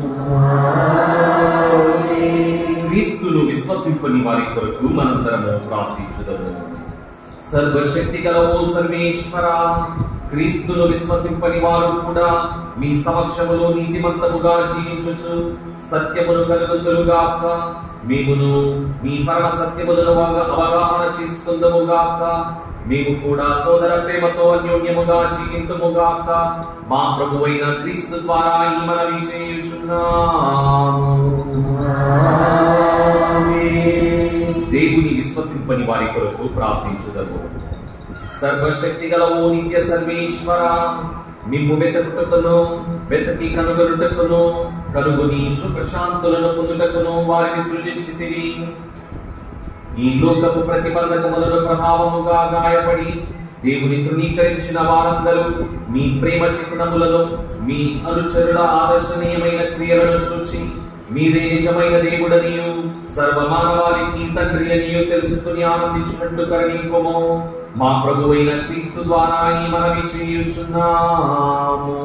క్రీస్తును విశ్వసింపని వారి కొరకు మనందరము ప్రార్థించుదము సర్వశక్తి గలవో సర్వేశ్వర క్రీస్తును విశ్వసింపని వారు కూడా మీ సమక్షములో నీతిమంతముగా జీవించుచు సత్యమును కలుగుతురుగాక మేమును మీ పరమ సత్యములను అవగా- అవగాహన చేసుకుందముగాక మేము కూడా సోదర ప్రేమతో అన్యోన్యముగా జీవింతుముగాక మా ప్రభువైన క్రీస్తు ద్వారా ఈ మనవి చేయుచున్నాము దేవుని విశ్వసింపని వారి కొరకు ప్రార్థించుదము సర్వశక్తి గలవో నిత్య సర్వేశ్వర మిమ్ము వెతకుటకును వెతకి కనుగొనుటకును కనుగొని సుఖశాంతులను పొందుటకును వారిని సృజించితివి ఈ లోకపు ప్రతిబంధకములను ప్రభావముగా గాయపడి దేవుని తృణీకరించిన వారందరూ మీ ప్రేమ చిహ్నములను మీ అనుచరుల ఆదర్శనీయమైన క్రియలను చూచి మీరే నిజమైన దేవుడనియు సర్వమానవాళికి తండ్రి అనియు తెలుసుకుని ఆనందించినట్లు కరుణింపము మా ప్రభువైన క్రీస్తు ద్వారా ఈ మనవి చేయుచున్నాము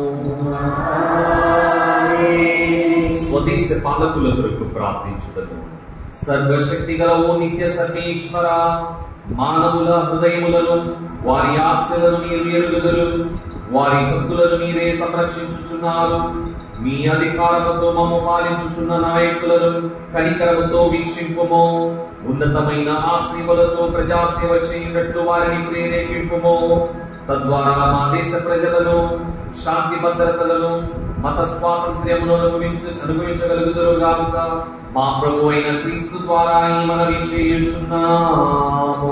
స్వదేశ పాలకుల కొరకు ప్రార్థించుటను సర్వశక్తి గల ఓ నిత్య సర్వేశ్వర మానవుల హృదయములను వారి ఆస్తులను మీరు ఎరుగుదరు వారి హక్కులను మీరే సంరక్షించుచున్నారు మీ అధికారముతో మమ్మ పాలించుచున్న నాయకులను కనికరముతో వీక్షింపుము ఉన్నతమైన ఆశీవులతో ప్రజాసేవ చేయునట్లు వారిని ప్రేరేపింపుము తద్వారా మా దేశ ప్రజలను శాంతి భద్రతలను మత స్వాతంత్ర్యమును అనుభవించ అనుభవించగలుగుదురు గాక మా ప్రభు అయిన క్రీస్తు ద్వారా ఈ మనవి చేయుచున్నాము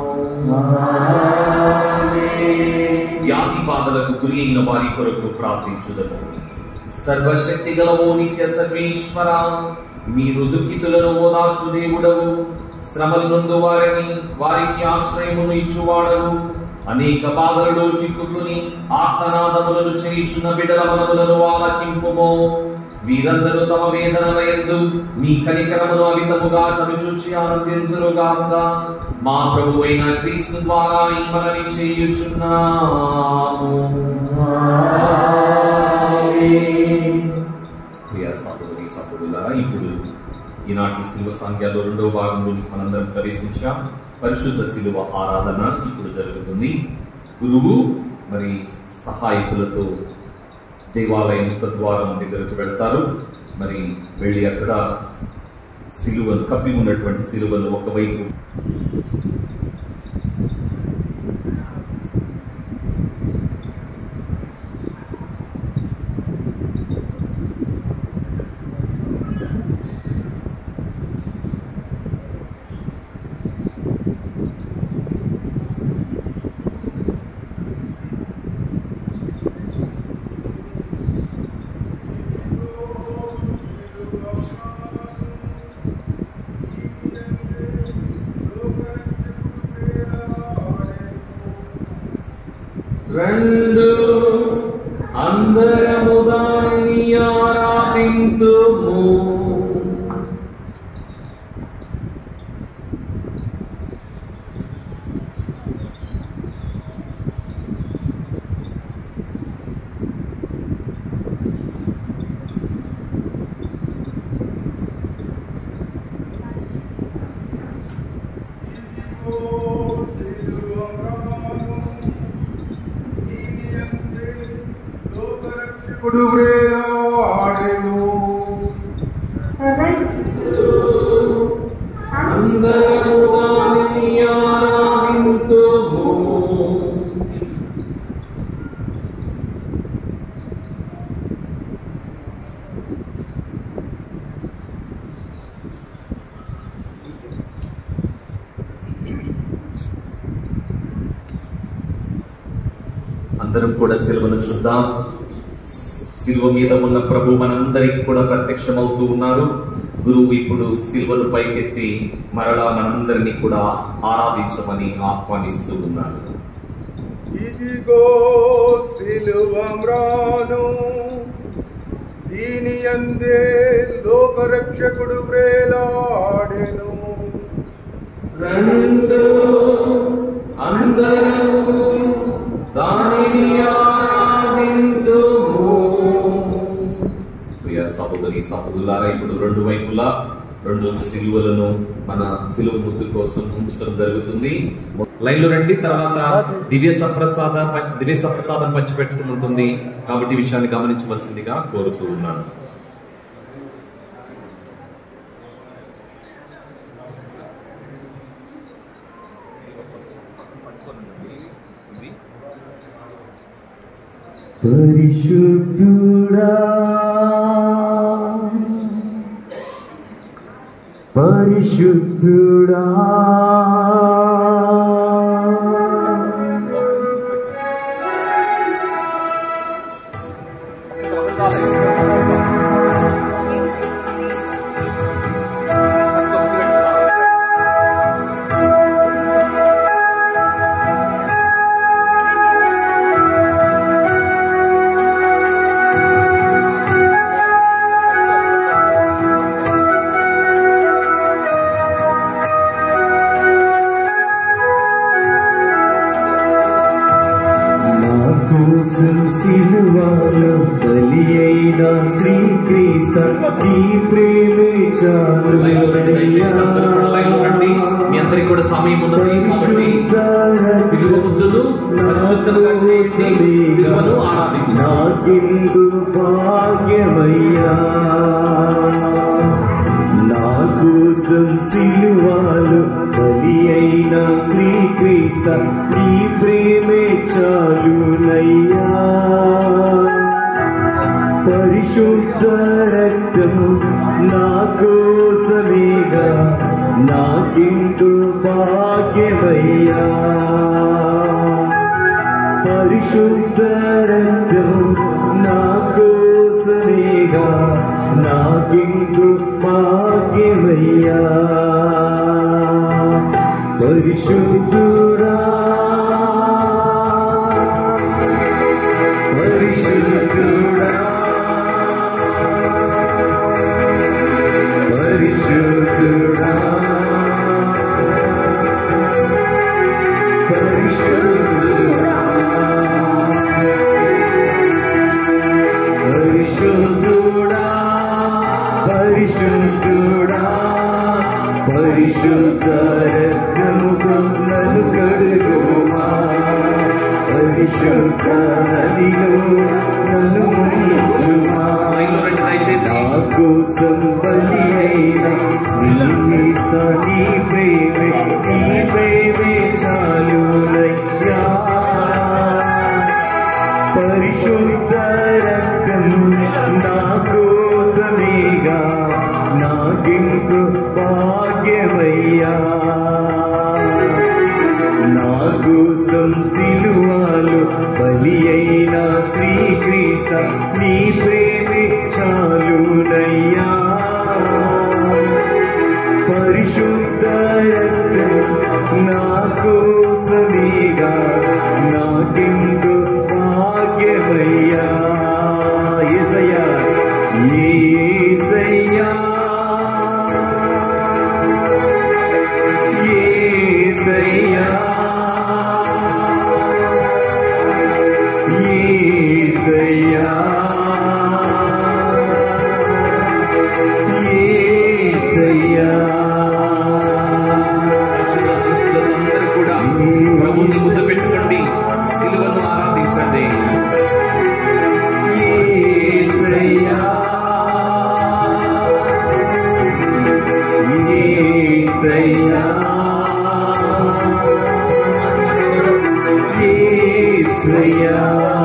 వ్యాధి బాధలకు గురి అయిన వారి కొరకు ప్రార్థించుదము సర్వశక్తి గల ఓ నిత్య సర్వేశ్వర మీరు దుఃఖితులను ఓదార్చు దేవుడవు శ్రమల నందు వారిని వారికి ఆశ్రయమును ఇచ్చువాడవు అనేక బాధలలో చిక్కుకుని ఆర్తనాదములను చేయుచున్న బిడల మనములను ఆలకింపుము వీరందరూ తమ వేదనల యందు మీ కనికరమును అమితముగా చవిచూచి ఆనందింతురుగాక మా ప్రభు అయిన క్రీస్తు ద్వారా ఈ మనవి చేయుచున్నాము ప్రియ సహోదరి సహోదరులారా ఇప్పుడు ఈనాటి శిలువ సంఖ్యలో రెండవ భాగంలోని మనందరం ప్రవేశించాం పరిశుద్ధ శిలువ ఆరాధన ఇప్పుడు జరుగుతుంది గురువు మరి సహాయకులతో దేవాలయం ద్వారం దగ్గరకు వెళ్తారు మరి వెళ్ళి అక్కడ సిలువను కప్పి ఉన్నటువంటి సిలువను ఒకవైపు రెండు అందరము దానిని ఆరాధింతుము ఇప్పుడు ఆడేను అందరము దానిని ఆరాధింతుము అందరం కూడా సిలువను చూద్దాం సిలువ మీద ఉన్న ప్రభు మనందరికి కూడా ప్రత్యక్షమవుతూ ఉన్నారు గురువు ఇప్పుడు సిలువను పైకెత్తి మరలా మనందరినీ కూడా ఆరాధించమని ఆహ్వానిస్తూ ఉన్నారు ఇదిగో సిలువమ్రాను దీని అందే లోకరక్షకుడు వ్రేలాడెను రెండు అందరము దానిని ఆరాధింతుము ప్రియ సహోదరి సహోదరులారా ఇప్పుడు రెండు వైపులా రెండు సిలువలను మన సిలువ ముద్దు కోసం ఉంచడం జరుగుతుంది లైన్ లో రండి తర్వాత దివ్య సప్రసాద దివ్య సప్రసాదం పంచిపెట్టడం ఉంటుంది కాబట్టి ఈ విషయాన్ని గమనించవలసిందిగా కోరుతూ ఉన్నాను పరిశుద్ధుడా పరిశుద్ధుడా సిలువలో బలి అయిన శ్రీక్రీస్తు ఈ ప్రేమే చాలు లైన్లో రండి దయచేసి అందరూ కూడా లైన్లో రండి మీ అందరికి కూడా సమయం ఉన్నది కాబట్టి సిలువ ముద్దులు పరిశుద్ధంగా చేసి సిలువను ఆరాధించాలి నాకిందు భాగ్యమయ్యా నా కోసం సిలువాలు బలి అయిన శ్రీక్రీస్తు నీ ప్రేమే చాలునయ్యా పరిశుద్ధ రక్తము నా కోసమేగా నాకిందు భాగ్యమయ్యా పరిశుద్ధ రక్తం నా కోసమేగా నాకిందు భాగ్యమయ్యా పరిశుద్ధుడా పరిశుద్ధుడా పరిశుద్ధుడా పరిశుద్ధుడా పరిశుద్ధుడా పరిశుద్ధుడా పరిశుద్ధ రక్తముతో నన్ను కడుగుమా పరిశుద్ధ నదిలో నన్ను ముంచుమా లైన్లో రండి దయచేసి నా కోసం బలి అయిన నీ సని ప్రేమే నీ ప్రేమే చాలునయ్యా పరిశుద్ధ రక్తము నా కోసమేగా నాకెంతో భాగ్యమయ్యా నా కోసం సిలువాలు బలి అయిన శ్రీకృష్ణ నీ ప్రేమి చాలునయ్యా పరిశుద్ధ రక్తం నా కోసమేగా నాకెంతో భాగ్యమయ్యా ఏసయ్యా ఏసయ్యా ఏసయ్యా ఏసయ్యా ఏసయ్యా పరిశుద్ధులందరూ కూడా ప్రభువుని ముద్ద పెట్టుకోండి సిలువను ఆరాధించండి ఏసయ్యా ఏసయ్యా ఏసయ్యా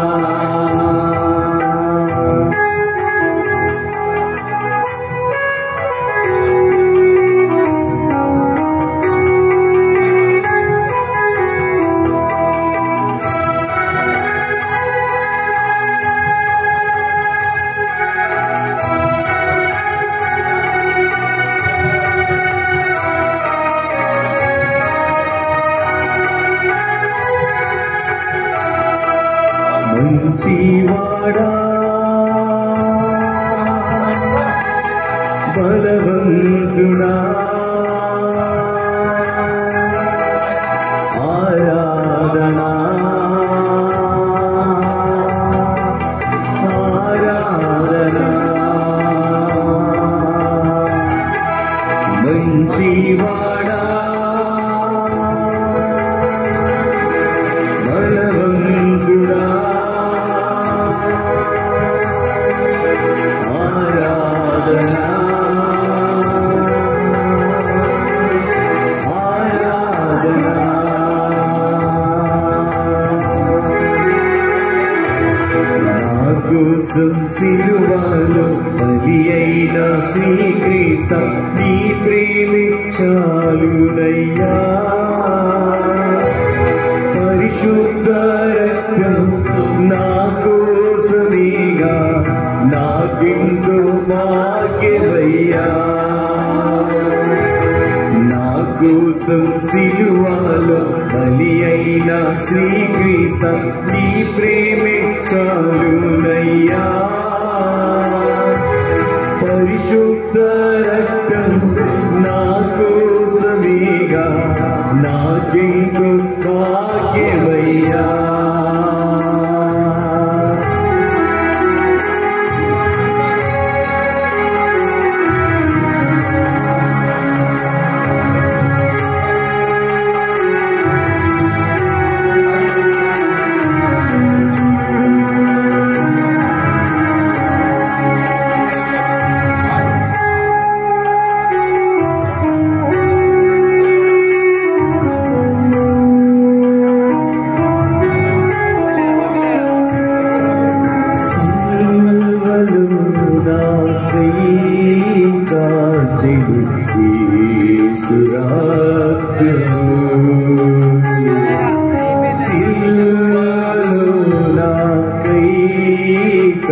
మంచివాడా బలవంతుడా ఆరాధనా ఆరాధనా మంచివాడా బలవంతుడా ఆరాధనా ఆరాధనా నా కోసం సిలువలో బలి అయిన శ్రీకృష్ణ నీ ప్రేమి చాలునయ్యా పరిశుద్ధ రక్తం నా కోసమేగా నాకెంతో భాగ్యమయ్యా నా కోసం సిలువలో బలి అయిన శ్రీకృష్ణ నీ ప్రేమే చాలునయ్యా పరిశుద్ధ రక్తం నా కోసమేగా నాకెంతో భాగ్యమయ్యా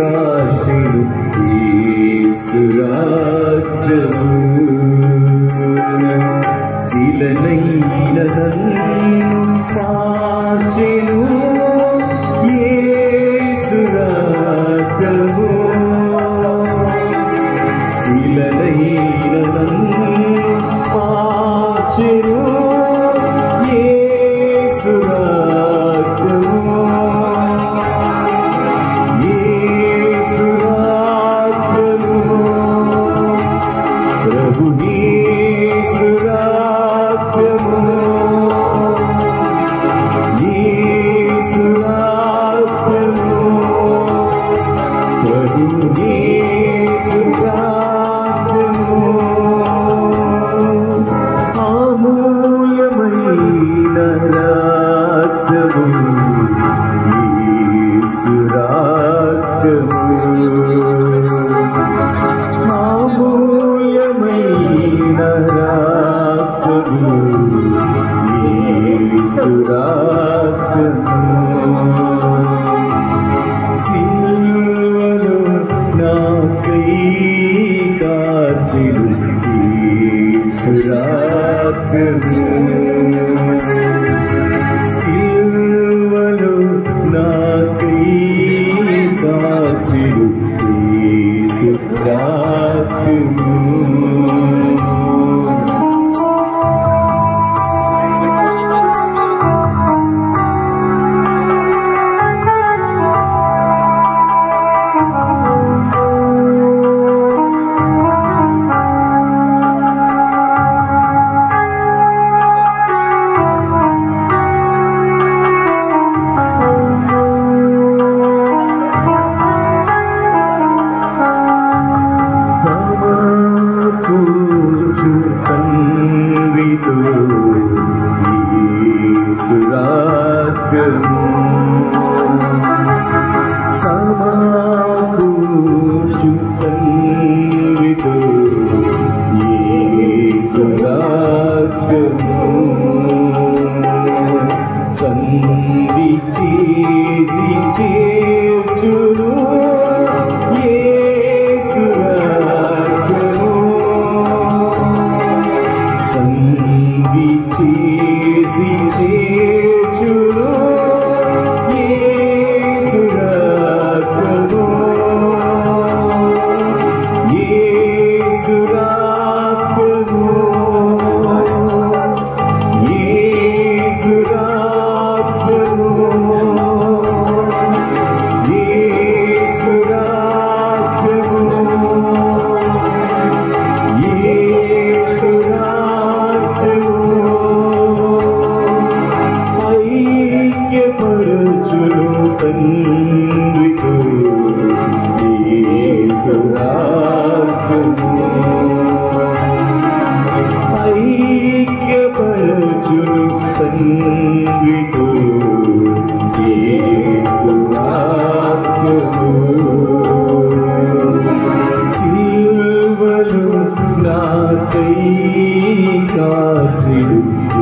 కాచెను యేసురాజ్యము శిలనైన నన్ను మార్చెను యేసురాజ్యము శిలనైన నన్ను మార్చెను యేసురాజ్యము యేసురాజ్యము ప్రభు యేసురాజ్యము యేసురాజ్యము ప్రభు యేసురాజ్యము అమూల్యమైన రాజ్యము యేసురాజ్యము అమూల్యమైన రాజ్యము యేసురాజ్యము సిలువలో నాకై కాచెను యేసురాజ్యము సిలువలో నాకై కాచెను యేసురాజ్యము సమకూర్చు తండ్రితో యేసురాజ్యము సమకూర్చు తండ్రితో యేసురాజ్యము సంధి చేసి చేర్చును యేసురాజ్యము సంధి చేసి చేర్చును యేసురాజ్యము యేసురాజ్యము ఐక్యపరచును తండ్రితో యేసురాజ్యము ఐక్యపరచును తండ్రితో యేసురాజ్యము సిలువలో నాకై కాచెను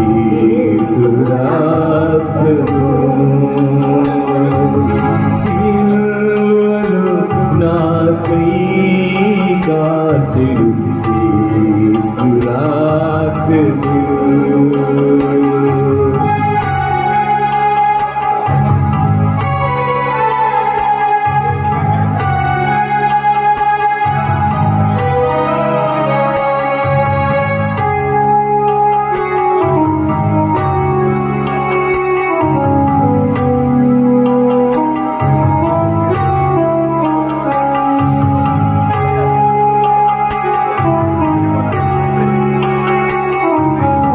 యేసురాజ్యము సిలువలో నాకై కాచెను యేసురాజ్యము యేసురాజ్యము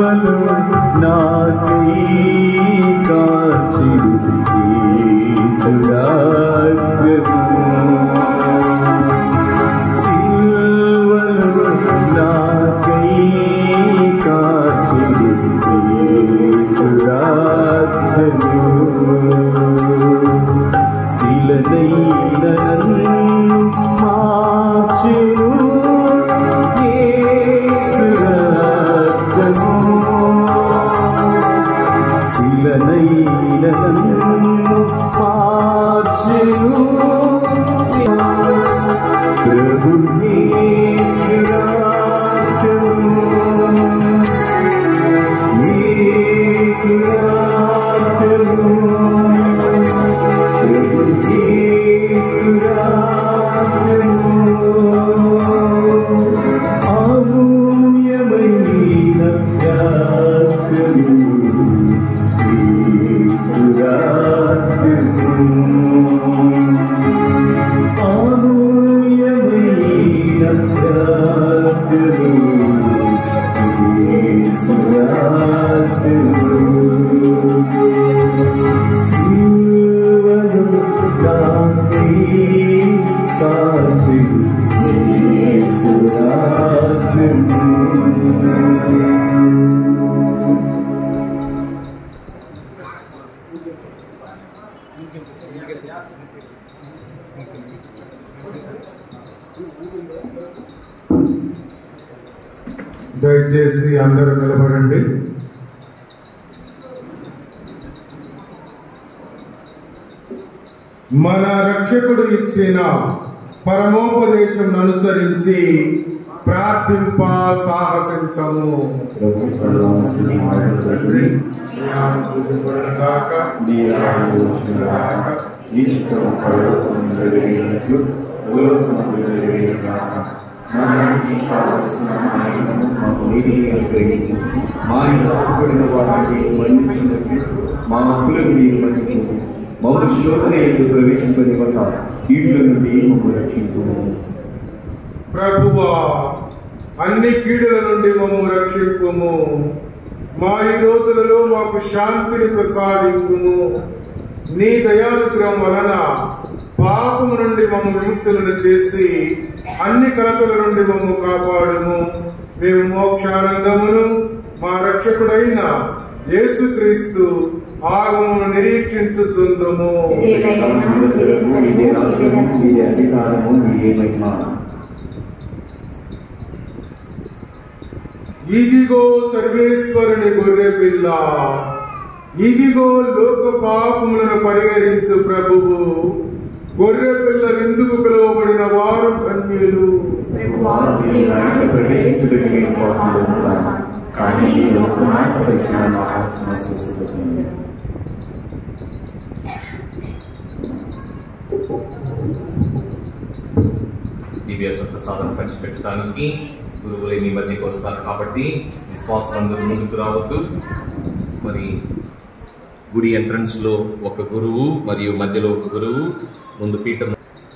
సిలువలో నాకై కాచిడు యేసురాజ్యము సిలువలో నాకై కాచిడు యేసురాజ్యము శిలనైన నన్ను మార్చును యేసురాజ్యము శిలనైన నన్ను మార్చును ప్రభు యేసురాజ్యము దయచేసి అందరూ నిలబడండి మన రక్షకుడు ఇచ్చిన పరమోపదేశం అనుసరించి ప్రార్థింప సాహసింతము తండ్రి జ్ఞానం పూజింపబడునుగాక, నీ రాజ్యం వచ్చునుగాక, ఈ చిత్రం పరలోకము నెరవేరినట్లు భూలోకము నెరవేరుగాక నానాటికి కావలసిన ఆయనను మాకు నీటిని అనుగ్రహించి మా పడిన వారిని మన్నించినట్లు మా అప్పులను మీరు మన్నించు మమ్మ శోధన ఎందుకు ప్రవేశించనివ్వక కీడుల నుండి మమ్మల్ని రక్షింపు ప్రభువా అన్ని కీడుల నుండి మమ్ము రక్షింపుము మా ఈ రోజులలో మాకు శాంతిని ప్రసాదింపుము నీ దయానుగ్రహం వలన పాపము నుండి మమ్ము విముక్తులను చేసి అన్ని కలతల నుండి మమ్ము కాపాడుము మేము మోక్షానందమును మా రక్షకుడైన యేసుక్రీస్తు ఆగమును నిరీక్షించుచుందుము ఇదే రాజ్యము ఇదే అధికారము ఇదే మహిమ ఇదిగో సర్వేశ్వరుని గొర్రె పిల్ల ఇదిగో లోక పాపములను పరిహరించు ప్రభువు గొర్రె పిల్ల విందుకు పిలువబడిన వారు ధన్యులు ప్రవేశించుటకు నేను పాత్రలను కాను. కానీ నేను ఒక్క మాట పలికిన నా ఆత్మ స్వస్థపడుతుంది దివ్య సప్రసాదం పంచిపెట్టడానికి గురువులే మీ మధ్యకి వస్తారు కాబట్టి విశ్వాసులందరూ ముందుకు రావద్దు మరి గుడి ఎంట్రన్స్ లో ఒక గురువు మరియు మధ్యలో ఒక గురువు ముందు పీఠం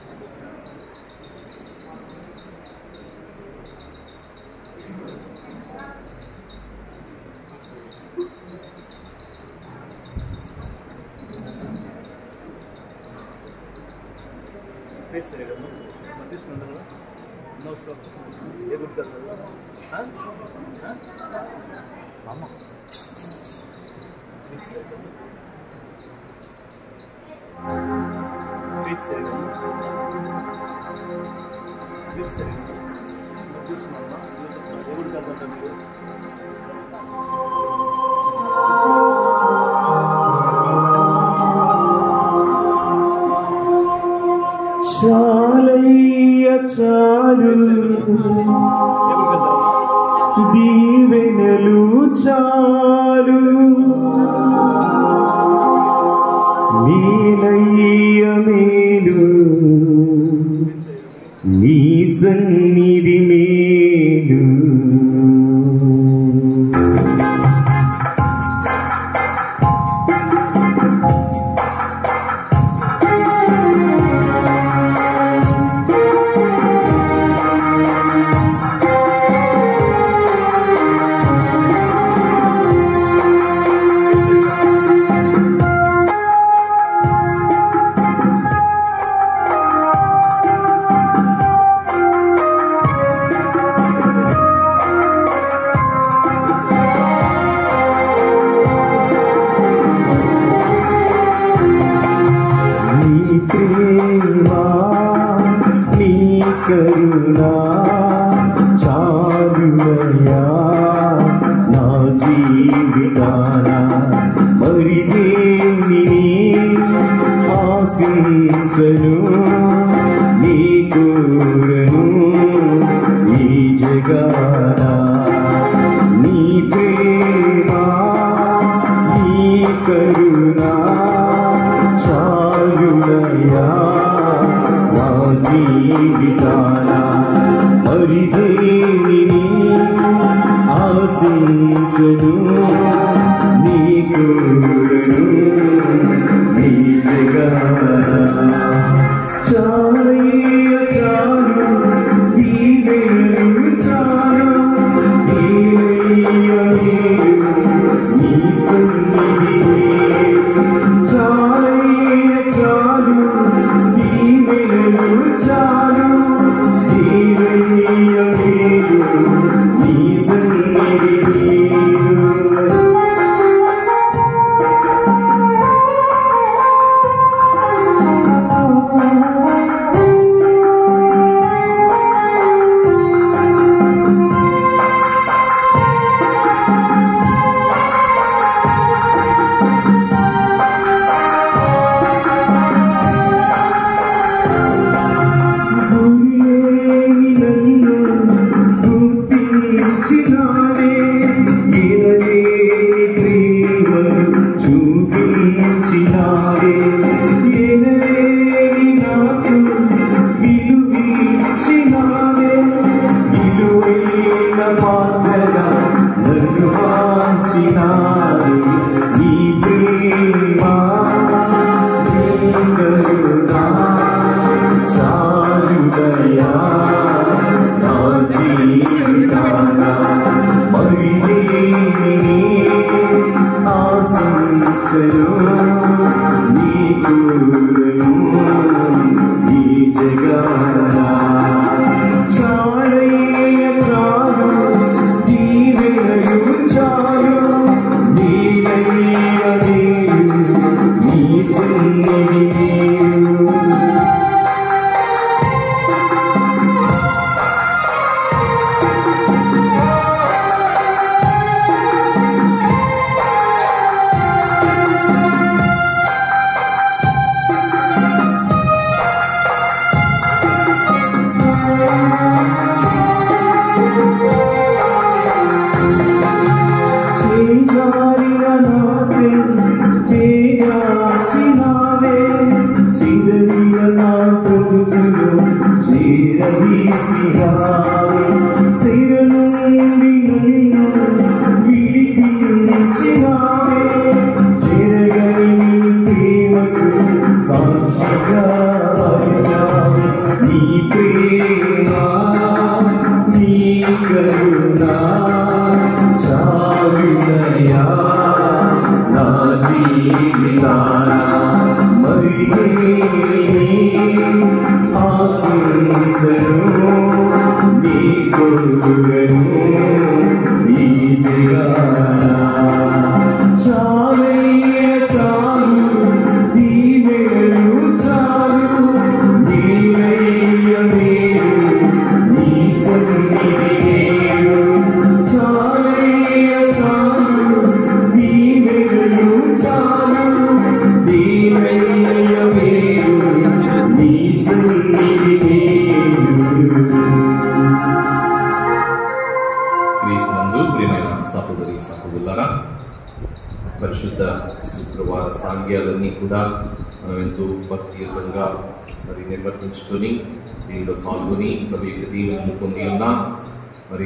చాలయ్య చాలు దీవెనలు చాలు నీలయ్య మేలు నీ సన్నిధి మేలు నీ జీవితాన మరి దేనిని ఆశించను నీ కోరను ఈ జగాన నీ ప్రేమ నీ కరుణ చాలునయా నా జీవితాన మరి దేనిని ఆశించను నీ కోరను నీ జగాన చాలయ్య చాలు దీవెనలు చాలు దీవెయ్య నీవు నీ సన్నిధిని చాలయ్య చాలు దీవెనలు చాలు దీవెయ్య నీవు నీ సన్నిధిని గురిలేని నన్ను గుర్తించినావే ఎనలేని ప్రేమను చూపించినావే ఎనలేని నాకు విలువిచ్చినావే విలువైన పాత్రగా నన్ను మార్చినావే నీ ప్రేమ నీ కరుణ చాలుదయా నా జీవితాన మరి దేనిని ఆశించను నీ కూరను ఈ జగాన చాలయ్య చాలు దీవెనలు చాలు నీవయ్య నీవు నీ సన్నిధి నీవు చేజారిన నాకే చేజాచినావే చిదరిన నా బ్రతుకులో చేరదీసినావే శిర నుండి నన్ను విడిపించినావే చెరగని నీ ప్రేమకు సాక్షిగా అయినావే. నీ ప్రేమ నీ కరుణ చాలునయా నా జీవితాన మరి దేనిని ఆశించను నీ కొడుకును ఈ జగాన చాలయ్య చాలు దీవెనలు చాలు దీవెయ్య నీవు నీ సన్నిధి నీవు చాలయ్య చాలు దీవెనలు చాలు దీవెయ్య నీవు నీ సన్నిధి నీవు క్రీస్తునందు ప్రియమైన సహోదరి సహోదరులారా పరిశుద్ధ శుక్రవార సాంగ్యాలన్నీ కూడా మనం ఎంతో భక్తియుతంగా మరి నిర్వర్తించుకొని దీనిలో పాల్గొని ప్రభు యొక్క దీవెనలు పొంది ఉన్నాం మరి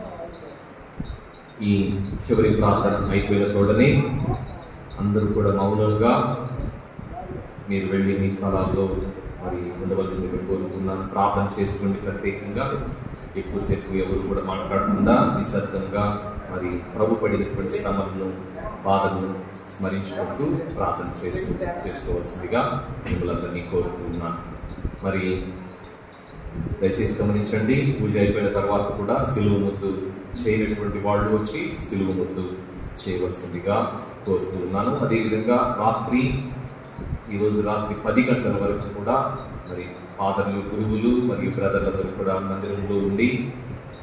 ఈ చివరి ప్రార్థన అయిపోయిన తోడనే అందరూ కూడా మౌనంగా మీరు వెళ్ళి మీ స్థలాల్లో మరి ఉండవలసిందిగా కోరుతున్నాను ప్రార్థన చేసుకోండి ప్రత్యేకంగా ఎక్కువసేపు ఎవరు కూడా మాట్లాడకుండా నిశ్శబ్దంగా మరి ప్రభు పడినటువంటి శ్రమలను బాధలను స్మరించుకుంటూ ప్రార్థన చేసుకు చేసుకోవాల్సిందిగా మిమ్మల్ని కోరుతున్నాను మరి దయచేసి గమనించండి పూజ అయిపోయిన తర్వాత కూడా సిలువ ముద్దు చేయనటువంటి వాళ్ళు వచ్చి సిలువ ముద్దు చేయవలసిందిగా కోరుతున్నాను అదేవిధంగా రాత్రి ఈరోజు రాత్రి పది గంటల వరకు కూడా మరి ఫాదర్లు గురువులు మరియు బ్రదర్లందరూ కూడా మందిరంలో ఉండి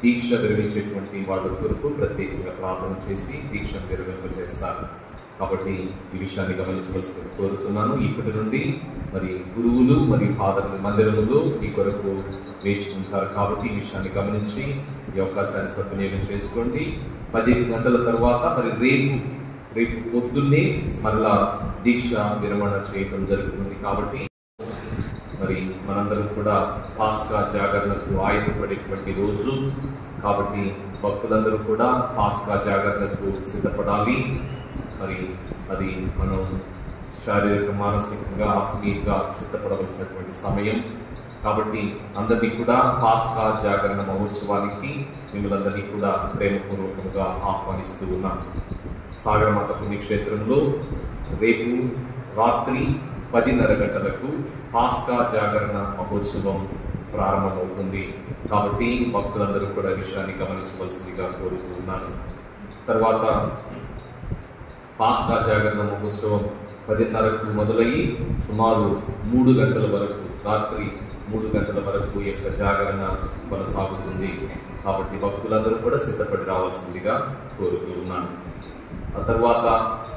దీక్ష విరమించేటువంటి వాళ్ళ కొరకు ప్రత్యేకంగా ప్రార్థన చేసి దీక్షను విరమింప చేస్తారు కాబట్టి ఈ విషయాన్ని గమనించవలసింది కోరుతున్నాను ఇప్పటి నుండి మరి గురువులు మరియు ఫాదర్లు మందిరములో ఈ కొరకు వేచి ఉంటారు కాబట్టి ఈ విషయాన్ని గమనించి ఈ అవకాశాన్ని సద్వినియోగం చేసుకోండి పది గంటల తర్వాత మరి రేపు రేపు పొద్దున్నే మరలా దీక్ష విరమణ చేయటం జరుగుతుంది కాబట్టి మరి మనందరం కూడా పాస్కా జాగరణకు ఆయుధపడేటువంటి రోజు కాబట్టి భక్తులందరూ కూడా పాస్కా జాగరణకు సిద్ధపడాలి మరి అది మనం శారీరక మానసికంగా ఆత్మీయంగా సిద్ధపడవలసినటువంటి సమయం కాబట్టి అందరినీ కూడా పాస్కా జాగరణ మహోత్సవానికి మిమ్మల్ని అందరినీ కూడా ప్రేమపూర్వకంగా ఆహ్వానిస్తూ ఉన్నాం సాగరమాత పుణ్యక్షేత్రంలో రేపు రాత్రి పదిన్నర గంటలకు పాస్కా జాగరణ మహోత్సవం ప్రారంభమవుతుంది కాబట్టి భక్తులందరూ కూడా ఈ విషయాన్ని గమనించవలసిందిగా కోరుతూ ఉన్నాను తర్వాత పాస్కా జాగరణ మహోత్సవం పదిన్నరకు మొదలయ్యి సుమారు మూడు గంటల వరకు రాత్రి మూడు గంటల వరకు ఈ యొక్క జాగరణ కొనసాగుతుంది కాబట్టి భక్తులందరూ కూడా సిద్ధపడి రావాల్సిందిగా కోరుతూ ఉన్నాను ఆ తర్వాత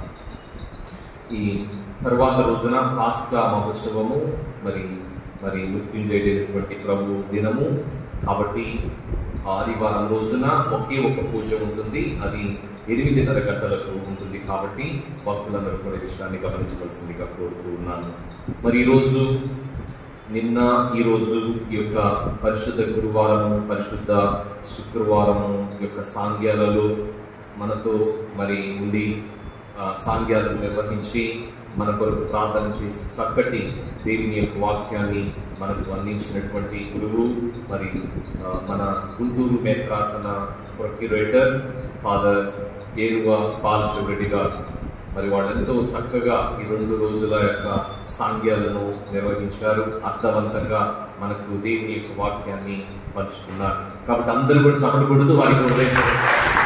ఈ తర్వాత రోజున పాస్కా మహోత్సవము మరి మరి మృత్యుంజయుడైనటువంటి ప్రభు దినము కాబట్టి ఆదివారం రోజున ఒకే ఒక పూజ ఉంటుంది అది ఎనిమిదిన్నర గంటలకు ఉంటుంది కాబట్టి భక్తులందరూ కూడా ఈ విషయాన్ని గమనించవలసిందిగా కోరుతూ ఉన్నాను మరి ఈరోజు నిన్న ఈరోజు ఈ యొక్క పరిశుద్ధ గురువారము పరిశుద్ధ శుక్రవారము యొక్క సాంగ్యాలలో మనతో మరి ఉండి ఆ, సాంగ్యాలను నిర్వహించి మన కొరకు ప్రార్థన చేసి చక్కటి దేవుని యొక్క వాక్యాన్ని మనకు అందించినటువంటి గురువు మరి ఆ, మన గుంటూరు మేత్రాసన procurator father Eruva Paul Siva Reddy గారు మరి వాళ్ళెంతో చక్కగా ఈ రెండు రోజుల యొక్క సాంగ్యాలను నిర్వహించారు అర్థవంతంగా మనకు దేవుని యొక్క వాక్యాన్ని పంచుకున్నారు కాబట్టి అందరూ కూడా చప్పట్లు కొడుతూ వారికి హృదయం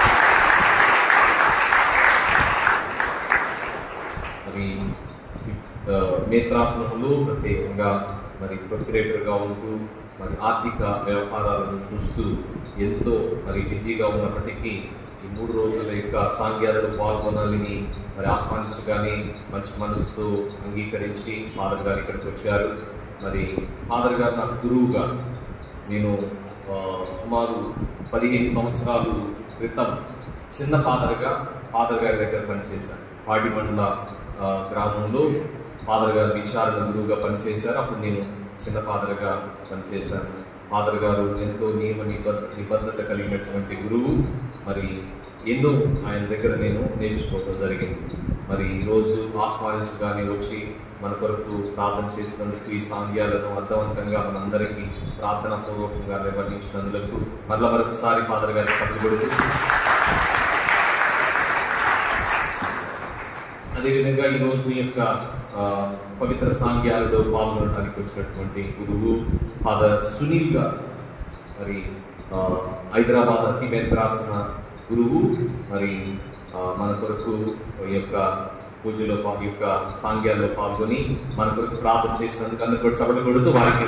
మరి ఆ, మేత్రాసనములు ప్రత్యేకంగా మరి ప్రొక్యురేటర్గా ఉంటూ మరి ఆర్థిక వ్యవహారాలను చూస్తూ ఎంతో మరి బిజీగా ఉన్నప్పటికీ ఈ మూడు రోజుల యొక్క సాంగ్యాలలో పాల్గొనాలని మరి ఆహ్వానించగానే మంచి మనసుతో అంగీకరించి ఫాదర్ గారు ఇక్కడికి వచ్చారు మరి ఫాదర్ గారు నాకు గురువుగా నేను ఆ, సుమారు పదిహేను సంవత్సరాలు క్రితం చిన్న ఫాదర్గా ఫాదర్ గారి దగ్గర పనిచేశాను పాడిమండల ఆ, గ్రామంలో ఫాదర్ గారు విచారణ గురువుగా పనిచేశారు అప్పుడు నేను చిన్న ఫాదర్గా పనిచేశాను ఫాదర్ గారు ఎంతో నియమ నిబద్ధ నిబద్ధత కలిగినటువంటి గురువు మరి ఎన్నో ఆయన దగ్గర నేను నేర్చుకోవడం జరిగింది మరి ఈరోజు ఆహ్వానించగానే వచ్చి మన కొరకు ప్రార్థన చేసినందుకు ఈ సాంగ్యాలను అర్థవంతంగా మనందరికీ ప్రార్థన పూర్వకంగా నిర్వహించినందుకు మరల మరొకసారి ఫాదర్ గారి సభ్యుడు అదేవిధంగా ఈ రోజు ఈ యొక్క ఆ, పవిత్ర సాంగ్యాలలో పాల్గొనడానికి వచ్చినటువంటి గురువు ఫాదర్ సునీల్ గారు మరి ఆ, హైదరాబాద్ అతి రాసిన గురువు మరి ఆ, మన కొరకు ఈ యొక్క పూజలో పా- ఈ యొక్క సాంగ్యాల్లో పాల్గొని మన కొరకు ప్రార్థన చేసినందుకు అందరు కూడా సభలు కొడుతూ వారికి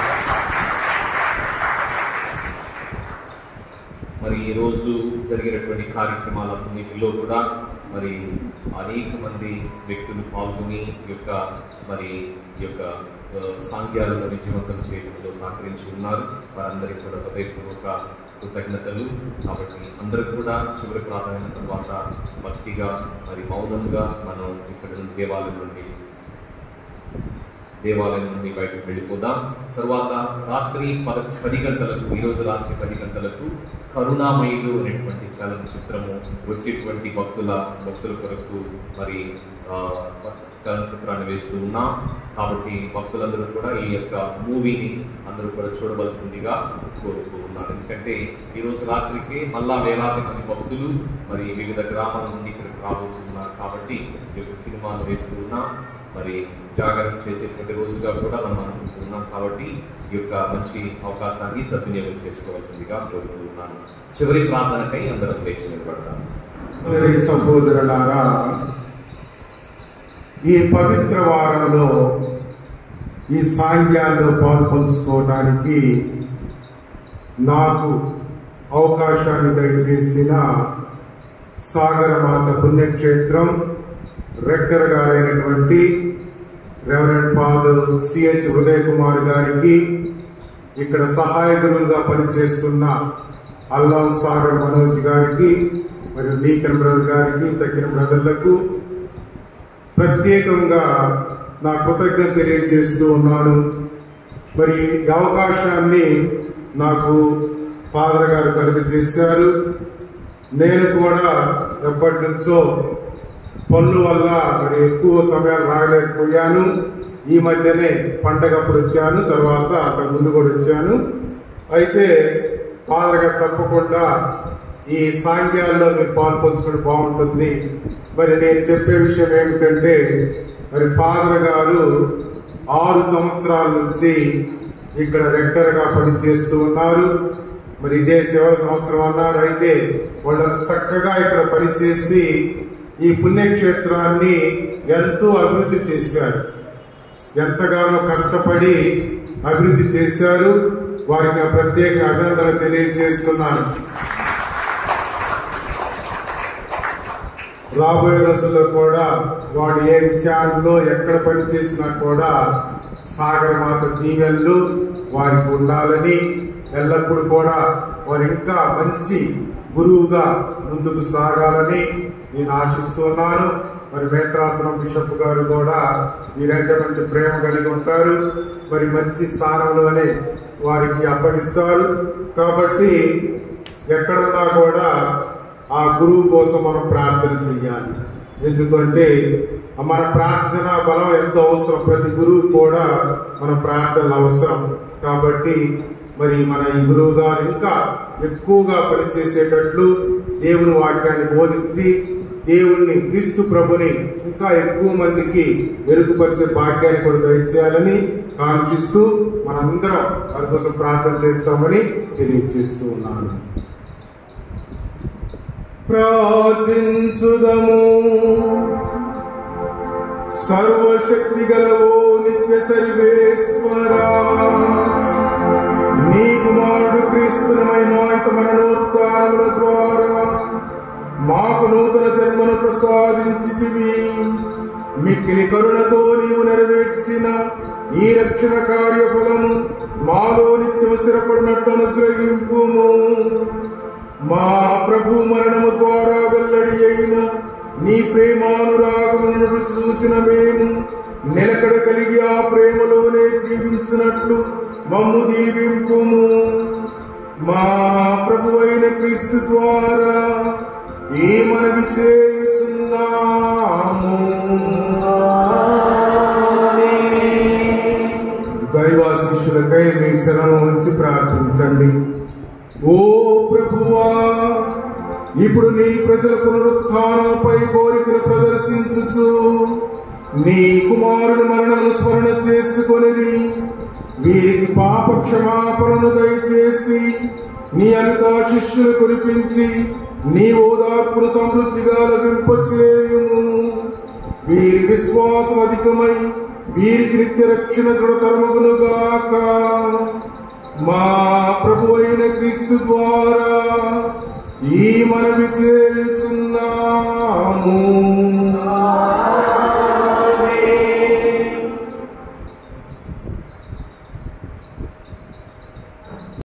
మరి ఈ రోజు జరిగినటువంటి కార్యక్రమాలన్నిటిలో కూడా మరి అనేక మంది వ్యక్తులు పాల్గొని ఈ యొక్క మరి ఈ యొక్క ఆ, సాంగ్యాలను విజయవంతం చేయడంలో సహకరించి ఉన్నారు వారందరికీ కూడా హృదయపూర్వక కృతజ్ఞతలు కాబట్టి అందరూ కూడా చివరి ప్రార్థన తర్వాత భక్తిగా మరి మౌనంగా మనం ఇక్కడ నుండి దేవాలయం నుండి దేవాలయం నుండి బయటకు వెళ్ళిపోదాం తర్వాత రాత్రి పద పది గంటలకు ఈరోజు రాత్రి పది గంటలకు కరుణామయులు అనేటువంటి చలనచిత్రము వచ్చేటువంటి భక్తుల భక్తుల కొరకు మరి ఆ, చలనచిత్రాన్ని వేస్తూ ఉన్నాం కాబట్టి భక్తులందరూ కూడా ఈ యొక్క మూవీని అందరూ కూడా చూడవలసిందిగా కోరుతూ ఉన్నారు ఎందుకంటే ఈరోజు రాత్రికి మళ్ళా వేలాది మంది భక్తులు మరి వివిధ గ్రామాల నుండి ఇక్కడికి రాబోతున్నారు కాబట్టి ఈ యొక్క సినిమాను వేస్తూ ఉన్నాం మరి జాగరణ చేసేటువంటి రోజుగా కూడా మనం అనుకుంటున్నాం కాబట్టి ఈ యొక్క మంచి అవకాశాన్ని సద్వినియోగం చేసుకోవాల్సిందిగా కోరుతూ ఉన్నాను చివరి ప్రార్థనకై అందరం లేచి నిలబడతాం మరి సహోదరులారా ఈ పవిత్ర వారంలో ఈ సాంగ్యాల్లో పాల్పంచుకోవడానికి నాకు అవకాశాన్ని దయచేసిన సాగరమాత పుణ్యక్షేత్రం రెక్టర్ గారైనటువంటి reverend father CH Uday Kumar గారికి ఇక్కడ సహాయకులుగా పనిచేస్తున్న అల్లా సాగర్ మనోజ్ గారికి మరియు డీకన్ బ్రదర్ గారికి తగ్గిన బ్రదర్లకు ప్రత్యేకంగా నా కృతజ్ఞత తెలియజేస్తూ ఉన్నాను మరి ఈ అవకాశాన్ని నాకు ఫాదర్ గారు కలుగ చేశారు నేను కూడా ఎప్పటి నుంచో పనుల వల్ల మరి ఎక్కువ సమయాలు రాగలేకపోయాను ఈ మధ్యనే పండగప్పుడు వచ్చాను తర్వాత అంతకు ముందు కూడా వచ్చాను అయితే ఫాదర్ గారు తప్పకుండా ఈ సాంగ్యాల్లో మీరు పాల్పంచుకుంటే బాగుంటుంది మరి నేను చెప్పే విషయం ఏమిటంటే మరి ఫాదర్ గారు ఆరు సంవత్సరాల నుంచి ఇక్కడ రెక్టర్గా పనిచేస్తూ ఉన్నారు మరి ఇదే సేవ సంవత్సరం అన్నారు అయితే వాళ్ళంతా చక్కగా ఇక్కడ పనిచేసి ఈ పుణ్యక్షేత్రాన్ని ఎంతో అభివృద్ధి చేశారు ఎంతగానో కష్టపడి అభివృద్ధి చేశారు వారికి నా ప్రత్యేక అభినందనలు తెలియజేస్తున్నాను రాబోయే రోజుల్లో కూడా వాడు ఏ విషయాల్లో ఎక్కడ పని చేసినా కూడా సాగరమాత దీవెనలు వారికి ఉండాలని ఎల్లప్పుడూ కూడా వారు ఇంకా మంచి గురువుగా ముందుకు సాగాలని నేను ఆశిస్తున్నాను మరి మేత్రాసనం బిషప్ గారు కూడా మీరంటే మంచి ప్రేమ కలిగి ఉంటారు మరి మంచి స్థానంలోనే వారికి అప్పగిస్తారు కాబట్టి ఎక్కడున్నా కూడా ఆ గురువు కోసం మనం ప్రార్థన చెయ్యాలి ఎందుకంటే మన ప్రార్థన బలం ఎంతో అవసరం ప్రతి గురువు కూడా మన ప్రార్థనలు అవసరం కాబట్టి మరి మన ఈ గురువు గారు ఇంకా ఎక్కువగా పనిచేసేటట్లు దేవుని వాక్యాన్ని బోధించి దేవుణ్ణి క్రీస్తు ప్రభుని ఇంకా ఎక్కువ మందికి మెరుగుపరిచే భాగ్యాన్ని కూడా దయచేయాలని కాంక్షిస్తూ మనందరం వారి కోసం ప్రార్థన చేస్తామని తెలియజేస్తూ ఉన్నాను ప్రార్థించుదము సర్వశక్తి గలవో నిత్య సర్వేశ్వరా నీ కుమారుడు క్రీస్తుని మహిమాయుత మరణోత్థానముల ద్వారా మాకు నూతన జన్మను ప్రసాదించితివి మిక్కిలి కరుణతో నీవు నెరవేర్చిన ఈ రక్షణ కార్యఫలము మాలో నిత్యము స్థిరపడినట్లు అనుగ్రహింపుము మా ప్రభు మరణము ద్వారా వెల్లడి అయిన నీ ప్రేమానురాగములను రుచి చూచిన మేము నిలకడ కలిగి ఆ ప్రేమలోనే జీవించినట్లు మమ్ము దీవింపుము మా ప్రభు అయిన క్రీస్తు ద్వారా ఈ మనవి చేయుచున్నాము దైవ శిష్యులకై మీ శరణం ఉంచి ప్రార్థించండి ఓ ప్రభువా ఇప్పుడు నీ ప్రజల పునరుత్థానంపై కోరికను ప్రదర్శించుచు నీ కుమారుడు మరణము స్మరణ చేసుకొని వీరికి పాప క్షమాపణను దయచేసి నీ అమితా శిష్యులు కురిపించి నీ ఓదార్పును సమృద్ధిగా లభింపచేయుము వీరి విశ్వాసం అధికమై వీరికి నిత్య రక్షణ దృఢతరమగునుగాక మా ప్రభు అయిన క్రీస్తు ద్వారా ఈ మనవి చేయుచున్నాము